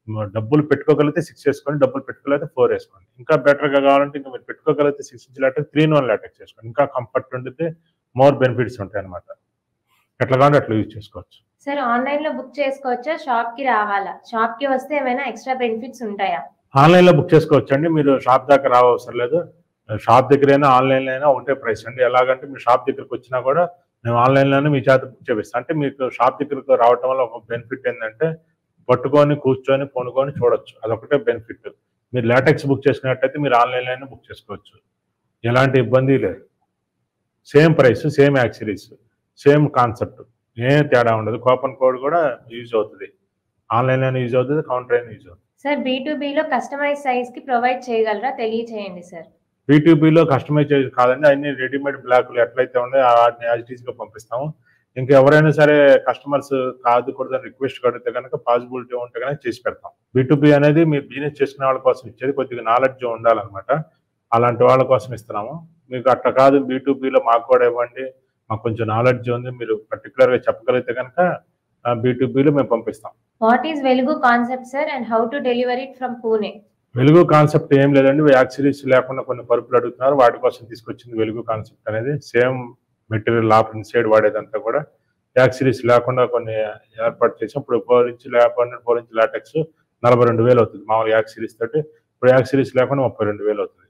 Speaker 1: డబ్బులు పెట్టుకోగలిగితే సిక్స్ వేసుకోండి డబ్బులు పెట్టుకోగలిగితే ఫోర్ వేసుకోండి ఇంకా బెటర్గా కావాలంటే ఇంకా మీరు పెట్టుకోగలిగితే six inch latex three one latex వేసుకోండి ఇంకా కంఫర్ట్ ఉండితే మోర్ బెనిఫిట్స్ ఉంటాయి అనమాట ఎట్లా కావాలంటే అట్లా యూజ్ చేసుకోవచ్చు
Speaker 2: సార్ ఆన్లైన్ లో బుక్ చేసుకోవచ్చా షాప్ కి రావాలా షాప్ కి వస్తే ఏమైనా ఎక్స్ట్రా బెనిఫిట్స్ ఉంటాయా
Speaker 1: ఆన్లైన్లో బుక్ చేసుకోవచ్చు అండి మీరు షాప్ దాకా రావసరం లేదు షాప్ దగ్గరైనా ఆన్లైన్లో అయినా ఒకటే ప్రైస్ అండి ఎలాగంటే మీరు షాప్ దగ్గరకు వచ్చినా కూడా మేము ఆన్లైన్లోనే మీ చేత బుక్ చేపిస్తాం అంటే మీకు షాప్ దగ్గరకు రావటం వల్ల ఒక బెనిఫిట్ ఏంటంటే పట్టుకొని కూర్చొని పొనుకొని చూడొచ్చు అదొకటే బెనిఫిట్ మీరు లాటెక్స్ బుక్ చేసుకున్నట్టయితే మీరు ఆన్లైన్లోనే బుక్ చేసుకోవచ్చు ఎలాంటి ఇబ్బంది లేదు same price same accessories same concept ఏం తేడా ఉండదు కూపన్ కోడ్ కూడా యూజ్ అవుతుంది ఆన్లైన్లోనే యూజ్ అవుతుంది కౌంటర్ అయినా యూజ్ అవుతుంది
Speaker 2: సార్ బీ లో కస్టమైజ్ సైజ్ కి ప్రొవైడ్ చేయగలరా తెలియచేయండి సార్
Speaker 1: బీటీబీలో కస్టమైజ్ చేసి కాదండి అన్ని రెడీమేడ్ బ్లాక్లు ఎట్లయితే ఉన్నాయో వాటిని యాజ్ ఇట్ ఈస్ గా పంపిస్తాము ఇంకా ఎవరైనా సరే కస్టమర్స్ కాదు కూడా రిక్వెస్ట్ కడితే కనుక పాసిబిలిటీ ఉంటే కనుక చేసి పెడతాం బీ అనేది మీరు బిజినెస్ చేసుకునే వాళ్ళ కోసం ఇచ్చేది కొద్దిగా నాలెడ్జ్ ఉండాలన్నమాట అలాంటి వాళ్ళ కోసం ఇస్తున్నాము మీకు అట్లా కాదు బీటూబీలో మాకు కూడా ఇవ్వండి మాకు కొంచెం నాలెడ్జ్ ఉంది మీరు పర్టికులర్ గా చెప్పగలిగితే కనుక బీటూబీలో మేము పంపిస్తాం
Speaker 2: what is Velugu concept sir and how to deliver it from Pune
Speaker 1: Velugu concept ఏం లేదండి యాక్సిరీస్ లేకుండా కొన్ని పరుపులు అడుగుతున్నారు వాటి కోసం తీసుకొచ్చింది వెలుగు కాన్సెప్ట్ అనేది సేమ్ మెటీరియల్ లాప్ ఇన్సైడ్ వాడేదంతా కూడా యాక్సిరీస్ లేకుండా కొన్ని ఏర్పాటు చేసి ఇప్పుడు ఫోర్ ఇంచ్ లేకుండా ఫోర్ ఇంచ్ లాటెక్స్ నలభై రెండు వేలు అవుతుంది మామూలు యాక్సిరీస్ తోటి ఇప్పుడు యాక్సిరీస్ లేకుండా ముప్పై రెండు వేలు అవుతుంది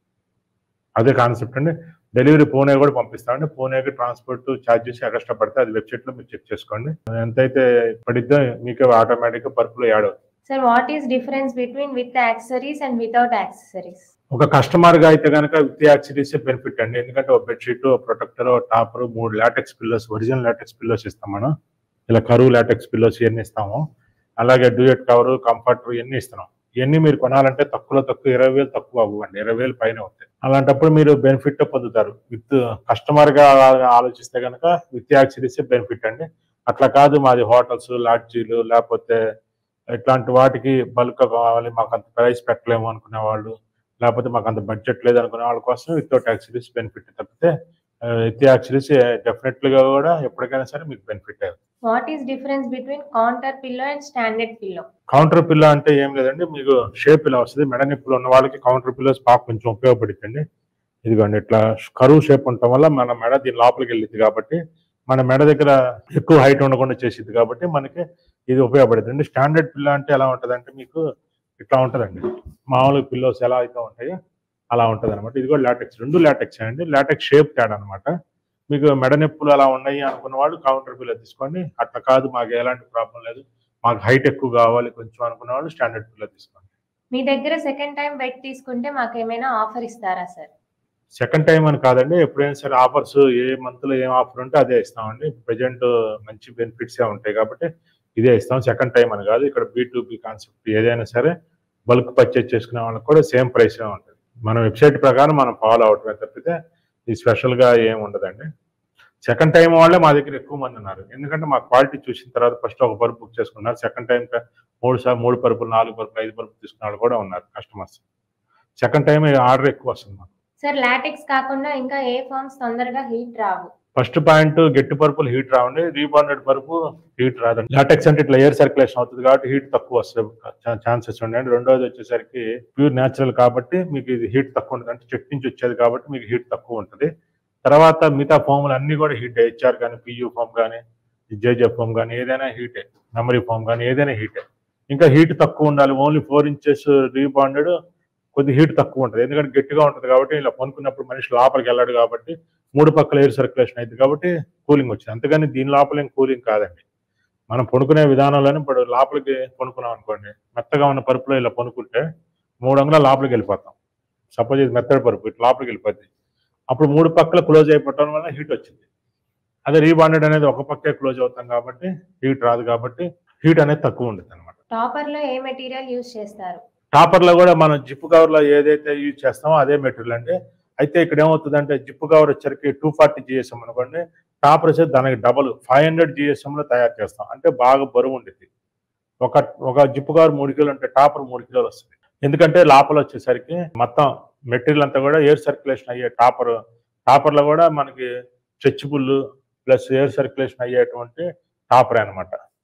Speaker 1: అదే కాన్సెప్ట్ అండి డెలివరీ పూణే కూడా పంపిస్తామండి పూణేకి ట్రాన్స్పోర్ట్ ఛార్జెస్ ఎక్స్ట్రా పడితే అది వెబ్సైట్ లో మీరు చెక్ చేసుకోండి ఎంతైతే పడిద్దో మీకు ఆటోమేటిక్ గా పరుపులో యాడ్ అవుతుంది
Speaker 2: sir what is difference between with accessories and without accessories
Speaker 1: ఒక కస్టమర్ గా అయితే కనుక విత్ యాక్సిడీస్ బెనిఫిట్ అండి ఎందుకంటే ఒక బెడ్షీట్ ప్రొటెక్టర్ టాపర్ మూడు latex pillows original latex pillows ఇస్తాం మనం ఇలా కరువు లాటెక్స్ పిల్లోస్ ఇవన్నీ ఇస్తాము అలాగే డ్యూయట్ కవర్ కంఫర్టర్ ఇవన్నీ ఇస్తున్నాం ఇవన్నీ మీరు కొనాలంటే తక్కువలో తక్కువ ఇరవై వేలు తక్కువ అవ్వండి ఇరవై వేలు పైన అవుతాయి అలాంటప్పుడు మీరు బెనిఫిట్ పొందుతారు విత్ కస్టమర్ గా ఆలోచిస్తే కనుక విత్ యాక్సిడీస్ బెనిఫిట్ అండి అట్లా కాదు మాది హోటల్స్ లాడ్జీలు లేకపోతే ఇట్లాంటి వాటికి బల్క్ కావాలి మాకు అంత ప్రైస్ పెట్టలేము అనుకునే వాళ్ళు లేకపోతే మాకు అంత బడ్జెట్ లేదు అనుకునే వాళ్ళ కోసం వితౌట్ యాక్సిడీస్ బెనిఫిట్ తప్పితే విత్ యాక్సిడీస్ డెఫినెట్ గా కూడా ఎప్పటికైనా సరే మీకు బెనిఫిట్ అవుతుంది
Speaker 2: what is difference between counter pillow and standard pillow
Speaker 1: counter పిల్ల అంటే ఏం లేదండి మీకు షేప్ ఇలా వస్తుంది మెడ నొప్పులు ఉన్న వాళ్ళకి కౌంటర్ పిల్లోస్ బాగా కొంచెం ఉపయోగపడుతుంది ఇదిగోండి ఇట్లా కరువు షేప్ ఉండటం వల్ల మన మెడ దీని లోపలికి వెళ్ళింది కాబట్టి మన మెడ దగ్గర ఎక్కువ హైట్ ఉండకుండా చేసింది కాబట్టి మనకి ఇది ఉపయోగపడుతుంది స్టాండర్డ్ పిల్ల అంటే ఎలా ఉంటుంది అంటే మీకు ఇట్లా ఉంటుందండి మామూలు పిల్లోస్ ఎలా అయితే ఉంటాయో అలా ఉంటుంది అనమాట ఇది కూడా లాటెక్స్ రెండు లాటెక్స్ అండి లాటెక్స్ షేప్ తేడా అనమాట మీకు మెడ నొప్పులు అలా ఉన్నాయి అనుకున్న వాళ్ళు కౌంటర్ పిల్ల తీసుకోండి అట్లా కాదు మాకు ఎలాంటి ప్రాబ్లం లేదు మాకు హైట్ ఎక్కువ కావాలి కొంచెం అనుకున్న వాళ్ళు స్టాండర్డ్ పిల్ల తీసుకోండి
Speaker 2: మీ దగ్గర సెకండ్ టైం బెడ్ తీసుకుంటే మాకు ఏమైనా ఆఫర్ ఇస్తారా సార్
Speaker 1: సెకండ్ టైం అని కాదండి ఎప్పుడైనా సరే ఆఫర్స్ ఏ మంత్ లో ఏం ఆఫర్ ఉంటే అదే ఇస్తామండి ప్రజెంట్ మంచి బెనిఫిట్స్ ఏ ఉంటాయి కాబట్టి ఇదే ఇస్తాం సెకండ్ టైం అని కాదు ఇక్కడ బీ టు బి కాన్సెప్ట్ ఏదైనా సరే బల్క్ పర్చేజ్ చేసుకునే వాళ్ళకి కూడా సేమ్ ప్రైస్ ఉంటుంది మన వెబ్సైట్ ప్రకారం మనం ఫాలో అవటమే తప్పితే ఇది స్పెషల్ గా ఏం ఉండదండి సెకండ్ టైం వాళ్ళే మా దగ్గర ఎక్కువ మంది ఉన్నారు ఎందుకంటే మా క్వాలిటీ చూసిన తర్వాత ఫస్ట్ ఒక పరుపు బుక్ చేసుకున్నారు సెకండ్ టైం మూడు సార్ మూడు పరుపులు నాలుగు పరుపులు ఐదు పరుపులు తీసుకున్న వాళ్ళు కూడా ఉన్నారు కస్టమర్స్ సెకండ్ టైం ఆర్డర్ ఎక్కువ వస్తుంది మాకు
Speaker 2: సార్ లాటెక్స్ కాకుండా ఇంకా ఏ ఫార్మ్స్ తొందరగా హీట్ రావు
Speaker 1: ఫస్ట్ పాయింట్ గట్టి పరుపులు హీట్ రావండి రీబాండెడ్ పరుపు హీట్ రాదండి లాటెక్స్ అంటే ఇట్లా ఎయిర్ సర్క్యులేషన్ అవుతుంది కాబట్టి హీట్ తక్కువ వస్తుంది ఛాన్సెస్ ఉండండి రెండోది వచ్చేసరికి ప్యూర్ న్యాచురల్ కాబట్టి మీకు ఇది హీట్ తక్కువ ఉంటుంది అంటే చెట్టు నుంచి వచ్చేది కాబట్టి మీకు హీట్ తక్కువ ఉంటుంది తర్వాత మిగతా ఫోమ్లు అన్ని కూడా హీట్ హెచ్ఆర్ కానీ పియూ ఫోమ్ కానీ జేజే ఫోమ్ కానీ ఏదైనా హీటే మెమరీ ఫోమ్ కానీ ఏదైనా హీటే ఇంకా హీట్ తక్కువ ఉండాలి ఓన్లీ ఫోర్ ఇంచెస్ రీబాండెడ్ కొద్ది హీట్ తక్కువ ఉంటుంది ఎందుకంటే గట్టిగా ఉంటుంది కాబట్టి ఇలా పనుకున్నప్పుడు మనిషి లోపలికి వెళ్ళాడు కాబట్టి మూడు పక్కల ఎయిర్ సర్క్యులేషన్ అయింది కాబట్టి కూలింగ్ వచ్చింది అంతేగాని దీని లోపల ఏం కూలింగ్ కాదండి మనం పనుకునే విధానంలోనే ఇప్పుడు లోపలికి పనుకున్నాం అనుకోండి మెత్తగా ఉన్న పరుపులో ఇలా పనుకుంటే మూడు అంగుళాల లోపలికి వెళ్ళిపోతాం సపోజ్ ఇది మెత్తడి పరుపు ఇట్లా లోపలికి వెళ్ళిపోద్ది అప్పుడు మూడు పక్కల క్లోజ్ అయిపోవటం వల్ల హీట్ వచ్చింది అదే రీబాండెడ్ అనేది ఒక పక్కే క్లోజ్ అవుతాం కాబట్టి హీట్ రాదు కాబట్టి హీట్ అనేది తక్కువ ఉంటుంది అనమాట
Speaker 2: టాపర్ లో ఏ మెటీరియల్ యూజ్ చేస్తారు
Speaker 1: టాపర్ లో కూడా మనం జిప్ కవర్ లో ఏదైతే యూజ్ చేస్తామో అదే మెటీరియల్ అండి అయితే ఇక్కడ ఏమవుతుందంటే జిప్ కవర్ వచ్చరికి టూ ఫార్టీ జిఎస్ఎం అనుకోండి టాపర్ వచ్చేసి దానికి డబుల్ ఫైవ్ హండ్రెడ్ జిఎస్ఎం లో తయారు చేస్తాం అంటే బాగా బరువు ఉంటుంది ఒక ఒక జిప్ కవర్ మూడు కిలోలు అంటే టాపర్ మూడు కిలోలు వస్తుంది ఎందుకంటే లోపల వచ్చేసరికి మొత్తం మెటీరియల్ అంతా కూడా ఎయిర్ సర్క్యులేషన్ అయ్యే టాపర్ టాపర్ లో కూడా మనకి స్ట్రెచబుల్ ప్లస్ ఎయిర్ సర్క్యులేషన్ అయ్యేటువంటి టాపర్ అన్నమాట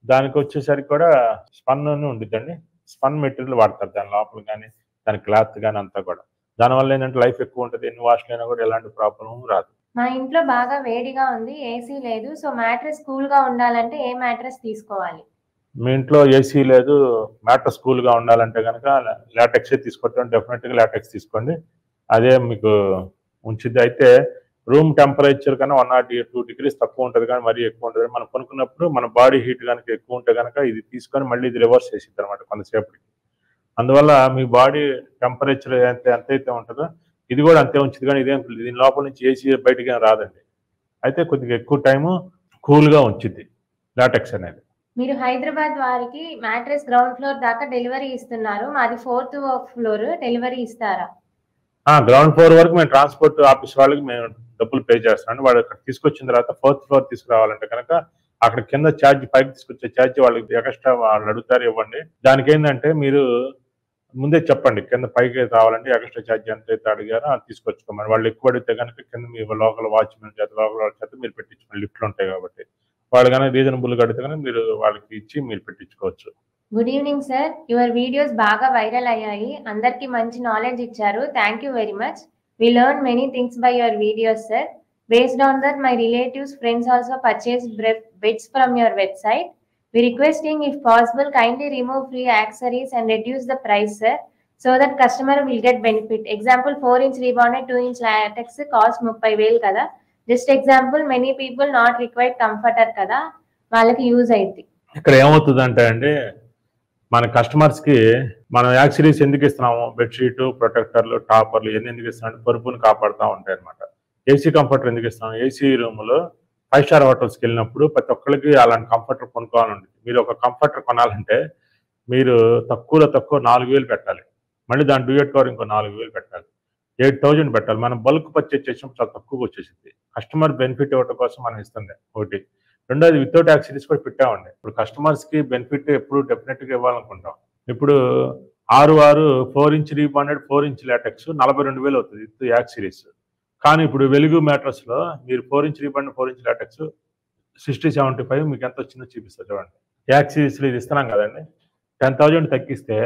Speaker 1: దానికి వచ్చేసరికి కూడా స్పన్ అని ఉండిద్దండి స్పన్ మెటీరియల్ వాడతారు దాని లోపల కానీ దాని క్లాత్ కానీ అంతా కూడా దానివల్ల ఏంటంటే లైఫ్ ఎక్కువ ఉంటుంది ఎన్ని వాష్లు అయినా కూడా ఎలాంటి ప్రాబ్లం రాదు
Speaker 2: మా ఇంట్లో బాగా వేడిగా ఉంది ఏసీ లేదు సో మ్యాట్రెస్ కూల్ గా ఉండాలంటే ఏ మ్యాట్రెస్ తీసుకోవాలి
Speaker 1: మీ ఇంట్లో ఏసీ లేదు మ్యాటర్ స్కూల్ గా ఉండాలంటే కనుక లాటెక్స్ తీసుకోవటం డెఫినెట్ గా లాటెక్స్ తీసుకోండి అదే మీకు ఉంచిద్ది అయితే రూమ్ టెంపరేచర్ కన్నా వన్ నాట్ టూ డిగ్రీస్ తక్కువ ఉంటుంది కానీ మరీ ఎక్కువ ఉంటుంది మనం కొనుక్కున్నప్పుడు మన బాడీ హీట్ కనుక ఎక్కువ ఉంటే కనుక ఇది తీసుకొని మళ్ళీ ఇది రివర్స్ చేసిద్ది అనమాట కొంతసేపటికి అందువల్ల మీ బాడీ టెంపరేచర్ ఎంత ఎంతైతే ఉంటుందో ఇది కూడా అంతే ఉంచింది కానీ ఇదేం దీని లోపల నుంచి ఏసీ బయటికి ఏం రాదండి అయితే కొద్దిగా ఎక్కువ టైము కూల్గా ఉంచిద్ది లాటెక్స్ అనేది
Speaker 2: మీరు హైదరాబాద్ వారికి మ్యాట్రెస్ గ్రౌండ్ ఫ్లోర్ దాకా డెలివరీ ఇస్తున్నారు మాది ఫోర్త్ ఫ్లోర్ డెలివరీ ఇస్తారా
Speaker 1: గ్రౌండ్ ఫ్లోర్ వరకు మేము ట్రాన్స్పోర్ట్ ఆఫీస్ వాళ్ళకి మేము డబ్బులు పే చేస్తాం వాడు అక్కడ తీసుకొచ్చిన తర్వాత ఫోర్త్ ఫ్లోర్ తీసుకురావాలంటే కనుక అక్కడ కింద ఛార్జ్ పైకి తీసుకొచ్చే ఛార్జ్ వాళ్ళకి ఎక్స్ట్రా వాళ్ళు అడుగుతారు ఇవ్వండి దానికి ఏంటంటే మీరు ముందే చెప్పండి కింద పైకి రావాలంటే ఎక్స్ట్రా ఛార్జ్ ఎంత అయితే అడిగారో అది తీసుకొచ్చుకోమని వాళ్ళు ఎక్కువ అడిగితే కనుక కింద మీ లోకల్ వాచ్మెన్ చేత లోకల్ వాళ్ళ చేత మీరు పెట్టించుకోండి లిఫ్ట్లు ఉంటాయి కాబట్టి వాళ్ళు కానీ రీజనబుల్గా అడిగితే కనుక మీరు వాళ్ళకి ఇచ్చి మీరు పెట్టించుకోవచ్చు
Speaker 2: good evening sir your videos బాగా వైరల్ అయ్యాయి అందరికి మంచి నాలెడ్జ్ ఇచ్చారు thank you very much we learn many things by your videos sir based on that my relatives friends also purchase beds from your website we requesting if possible kindly remove free accessories and reduce the price sir so that customer will get benefit example four inch rebonded two inch latex cost ముప్పై వేలు కదా just example many people not required comforter కదా వాళ్ళకి యూజ్ అయింది
Speaker 1: ఇక్కడ ఏమవుతుందంటే అండి మన కస్టమర్స్ కి మనం యాక్సరీస్ ఎందుకు ఇస్తున్నాము బెడ్షీట్ ప్రొటెక్టర్లు టాపర్లు ఇవన్నీ ఎందుకు ఇస్తున్నాం పరుపుని కాపాడుతూ ఉంటాయి అనమాట ఏసీ కంఫర్టర్ ఎందుకు ఇస్తాం ఏసీ రూమ్ లో ఫైవ్ స్టార్ హోటల్స్కి వెళ్ళినప్పుడు ప్రతి ఒక్కరికి అలాంటి కంఫర్టర్ కొనుక్కోవాలండి మీరు ఒక కంఫర్టర్ కొనాలంటే మీరు తక్కువలో తక్కువ నాలుగు వేలు పెట్టాలి మళ్ళీ దాని డ్యూయట్ కవర్ ఇంకో నాలుగు వేలు పెట్టాలి ఎయిట్ థౌజండ్ పెట్టాలి మనం బల్క్ పర్చేజ్ చేసినప్పుడు చాలా తక్కువగా వచ్చేసింది కస్టమర్ బెనిఫిట్ ఇవ్వడం కోసం మనం ఇస్తుంది ఒకటి రెండోది వితౌట్ యాక్సిడెంట్స్ కూడా పెట్టామండి ఇప్పుడు కస్టమర్స్ కి బెనిఫిట్ ఎప్పుడు డెఫినెట్ గా ఇవ్వాలనుకుంటాం ఇప్పుడు ఆరు ఆరు four inch rebonded four inch latex నలభై రెండు వేలు అవుతుంది విత్ యాక్ సిరీస్ కానీ ఇప్పుడు వెలుగు మ్యాట్రస్ లో మీరు four inch rebonded four inch latex sixty seventy five మీకు ఎంత వచ్చిందో చూపిస్తారు చూడండి యాక్ సిరీస్ లో ఇది ఇస్తున్నాం కదండి టెన్ థౌజండ్ తగ్గిస్తే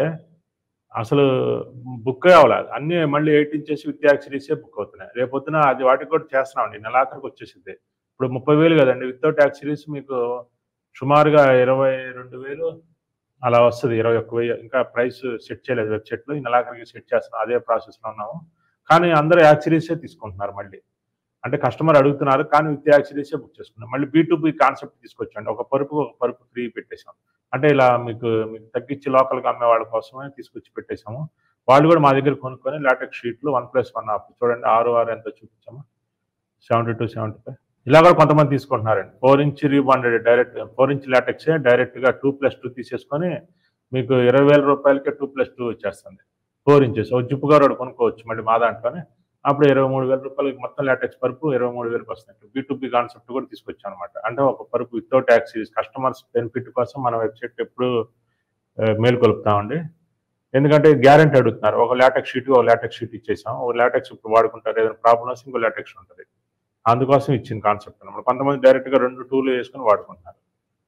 Speaker 1: అసలు బుక్ అవ్వాలి అన్ని మళ్ళీ ఎయిట్ ఇంచెస్ విత్ యాక్ సిరీసే బుక్ అవుతున్నాయి రేపొద్దున అది వాటికి కూడా చేస్తున్నామండి నెలాఖరికి వచ్చేసింది ఇప్పుడు ముప్పై వేలు కదండి వితౌట్ యాక్స్ సిరీస్ మీకు సుమారుగా ఇరవై రెండు వేలు అలా వస్తుంది ఇరవై ఒక్క వెయ్యి ఇంకా ప్రైస్ సెట్ చేయలేదు వెబ్సైట్లో ఈ నెలాఖరికి సెట్ చేస్తున్నాం అదే ప్రాసెస్లో ఉన్నాము కానీ అందరూ యాక్ సిరీసే తీసుకుంటున్నారు మళ్ళీ అంటే కస్టమర్ అడుగుతున్నారు కానీ విత్ యాక్ సిరీసే బుక్ చేసుకున్నాం మళ్ళీ బీ టు బీ కాన్సెప్ట్ తీసుకొచ్చండి ఒక పరుపు ఒక పరుపు ఫ్రీ పెట్టేశాం అంటే ఇలా మీకు మీకు తగ్గించి లోకల్గా అమ్మే వాళ్ళ కోసమే తీసుకొచ్చి పెట్టేశాము వాళ్ళు కూడా మా దగ్గర కొనుక్కొని లాటెక్ షీట్లు వన్ ప్లస్ వన్ ఆఫ్ చూడండి ఆరు ఆరు ఎంత చూపించాము సెవెంటీ టూ సెవెంటీ ఫైవ్ ఇలా కూడా కొంతమంది తీసుకుంటున్నారండి four inch rebonded direct four inch లాటెక్సే డైరెక్ట్గా టూ ప్లస్ టూ తీసేసుకొని మీకు ఇరవై వేల రూపాయలకే టూ ప్లస్ టూ వచ్చేస్తుంది ఫోర్ ఇంచెస్ ఒక జిప్పు గారు కొనుక్కోవచ్చు మళ్ళీ మా దాంట్లోనే అప్పుడు ఇరవై మూడు వేల రూపాయలకి మొత్తం లాటెక్స్ పరుపు ఇరవై మూడు వేలకు వస్తుంది బీ టు బీ కాన్సెప్ట్ కూడా తీసుకొచ్చాం అనమాట అంటే ఒక పరుపు వితౌట్ యాక్సిస్ కస్టమర్స్ బెనిఫిట్ కోసం మనం వెబ్సైట్ ఎప్పుడు మేలుకొలుపుతామండి ఎందుకంటే గ్యారెంటీ అడుగుతున్నారు ఒక లాటెక్స్ షీట్ ఒక లాటెక్స్ షీట్ ఇచ్చేసాం ఒక లాటెక్స్ ఇప్పుడు వాడుకుంటారు ఏదైనా ప్రాబ్లమ్ వస్తే ఇంకో లాటెక్స్ ఉంటుంది అందుకోసం ఇచ్చిన కాన్సెప్ట్ అనమాట కొంతమంది డైరెక్ట్గా రెండు టూలు వేసుకొని వాడుకుంటున్నారు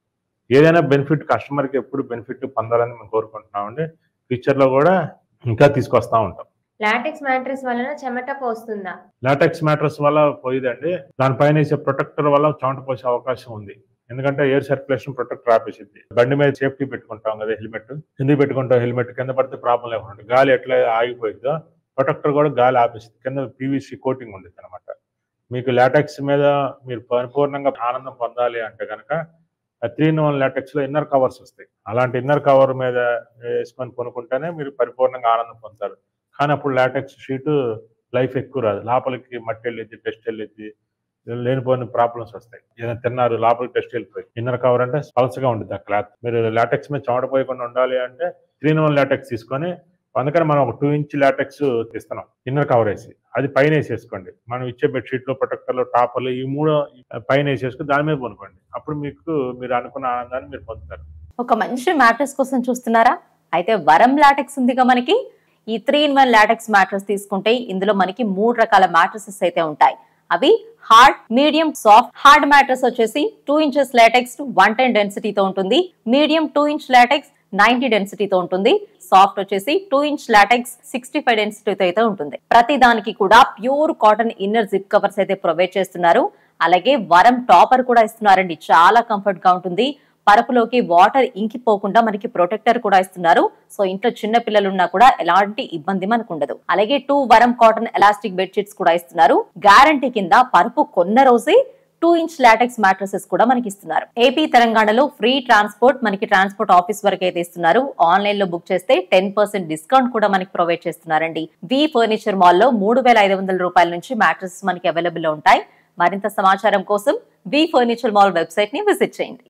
Speaker 1: ఏదైనా బెనిఫిట్ కస్టమర్కి ఎప్పుడు బెనిఫిట్ పొందాలని మేము కోరుకుంటున్నామండి ఫ్యూచర్లో కూడా ఇంకా తీసుకొస్తా ఉంటాం
Speaker 2: లాటెక్స్ మ్యాట్రెస్ వలన చెమట పోస్తుందా
Speaker 1: లాటెక్స్ మ్యాట్రస్ వల్ల పోయిదండి దానిపైన వేసే ప్రొటెక్టర్ వల్ల చెమట పోసే అవకాశం ఉంది ఎందుకంటే ఎయిర్ సర్క్యులేషన్ ప్రొటెక్టర్ ఆపేసింది బండి మీద సేఫ్టీ పెట్టుకుంటాం కదా హెల్మెట్ ఎందుకు పెట్టుకుంటాం హెల్మెట్ కింద పడితే ప్రాబ్లం లేకుండా గాలి ఎట్లా ఆగిపోయిందో ప్రొటెక్టర్ కూడా గాలి ఆపేసింది కింద పీవీసీ కోటింగ్ ఉండేది అనమాట మీకు లాటెక్స్ మీద మీరు పరిపూర్ణంగా ఆనందం పొందాలి అంటే కనుక త్రీ ఇన్ వన్ లాటెక్స్ లో ఇన్నర్ కవర్స్ వస్తాయి అలాంటి ఇన్నర్ కవర్ మీద వేసుకొని కొనుక్కుంటేనే మీరు పరిపూర్ణంగా ఆనందం పొందుతారు కానీ అప్పుడు లాటెక్స్ షీట్ లైఫ్ ఎక్కువ రాదు లోపలికి మట్టి వెళ్ళిద్ది టెస్ట్ వెళ్ళిద్ది లేనిపోయిన ప్రాబ్లమ్స్ వస్తాయి ఏదైనా తిన్నారు లోపలికి టెస్ట్ వెళ్ళిపోయి ఇన్నర్ కవర్ అంటే పల్సగా ఉంటుంది ఆ క్లాత్ మీరు లాటెక్స్ మీద చెమట పోయకుండా ఉండాలి అంటే త్రీ ఇన్ వన్ లాటెక్స్ తీసుకొని అందుకని మనం ఒక టూ ఇంచ్ లాటెక్స్ తీస్తున్నాం ఇన్నర్ కవర్ వేసి అది పైన వేసేసుకోండి మనం ఇచ్చే బెడ్షీట్లు ప్రొటెక్టర్లు టాపర్లు ఈ మూడు పైన వేసేసుకుని దాని మీద కొనుక్కోండి అప్పుడు మీకు మీరు అనుకున్న ఆనందాన్ని మీరు పొందుతారు
Speaker 3: ఒక మంచి మ్యాట్రెస్ కోసం చూస్తున్నారా అయితే వరం లాటెక్స్ ఉందిగా మనకి ఈ three in one latex mattress తీసుకుంటే ఇందులో మనకి మూడు రకాల మ్యాట్రసెస్ అయితే ఉంటాయి అవి hard medium soft hard mattress వచ్చేసి two inches latex one ten డెన్సిటీతో ఉంటుంది medium two inch latex ninety డెన్సిటీతో ఉంటుంది సాఫ్ట్ వచ్చేసి two inch latex sixty five డెన్సిటీతో అయితే ఉంటుంది ప్రతి దానికి కూడా pure cotton inner zip covers అయితే ప్రొవైడ్ చేస్తున్నారు అలాగే వరం టాపర్ కూడా ఇస్తున్నారండి చాలా కంఫర్ట్ గా ఉంటుంది పరుపులోకి వాటర్ ఇంకిపోకుండా మనకి ప్రొటెక్టర్ కూడా ఇస్తున్నారు సో ఇంట్లో చిన్న పిల్లలు ఉన్నా కూడా ఎలాంటి ఇబ్బంది మనకు ఉండదు అలాగే టూ వరం కాటన్ ఎలాస్టిక్ బెడ్షీట్స్ కూడా ఇస్తున్నారు గ్యారంటీ కింద పరుపు కొన్న రోజే టూ ఇంచ్ లాటెక్స్ మ్యాట్రసెస్ కూడా మనకి ఇస్తున్నారు ఏపీ తెలంగాణలో ఫ్రీ ట్రాన్స్పోర్ట్ మనకి ట్రాన్స్పోర్ట్ ఆఫీస్ వరకు అయితే ఇస్తున్నారు ఆన్లైన్ లో బుక్ చేస్తే టెన్ పర్సెంట్ డిస్కౌంట్ కూడా మనకి ప్రొవైడ్ చేస్తున్నారండి వి ఫర్నిచర్ మాల్ లో మూడు వేల ఐదు వందల రూపాయల నుంచి మ్యాట్రసెస్ మనకి అవైలబుల్ లో ఉంటాయి మరింత సమాచారం కోసం వి ఫర్నిచర్ మాల్ వెబ్సైట్ ని విజిట్ చేయండి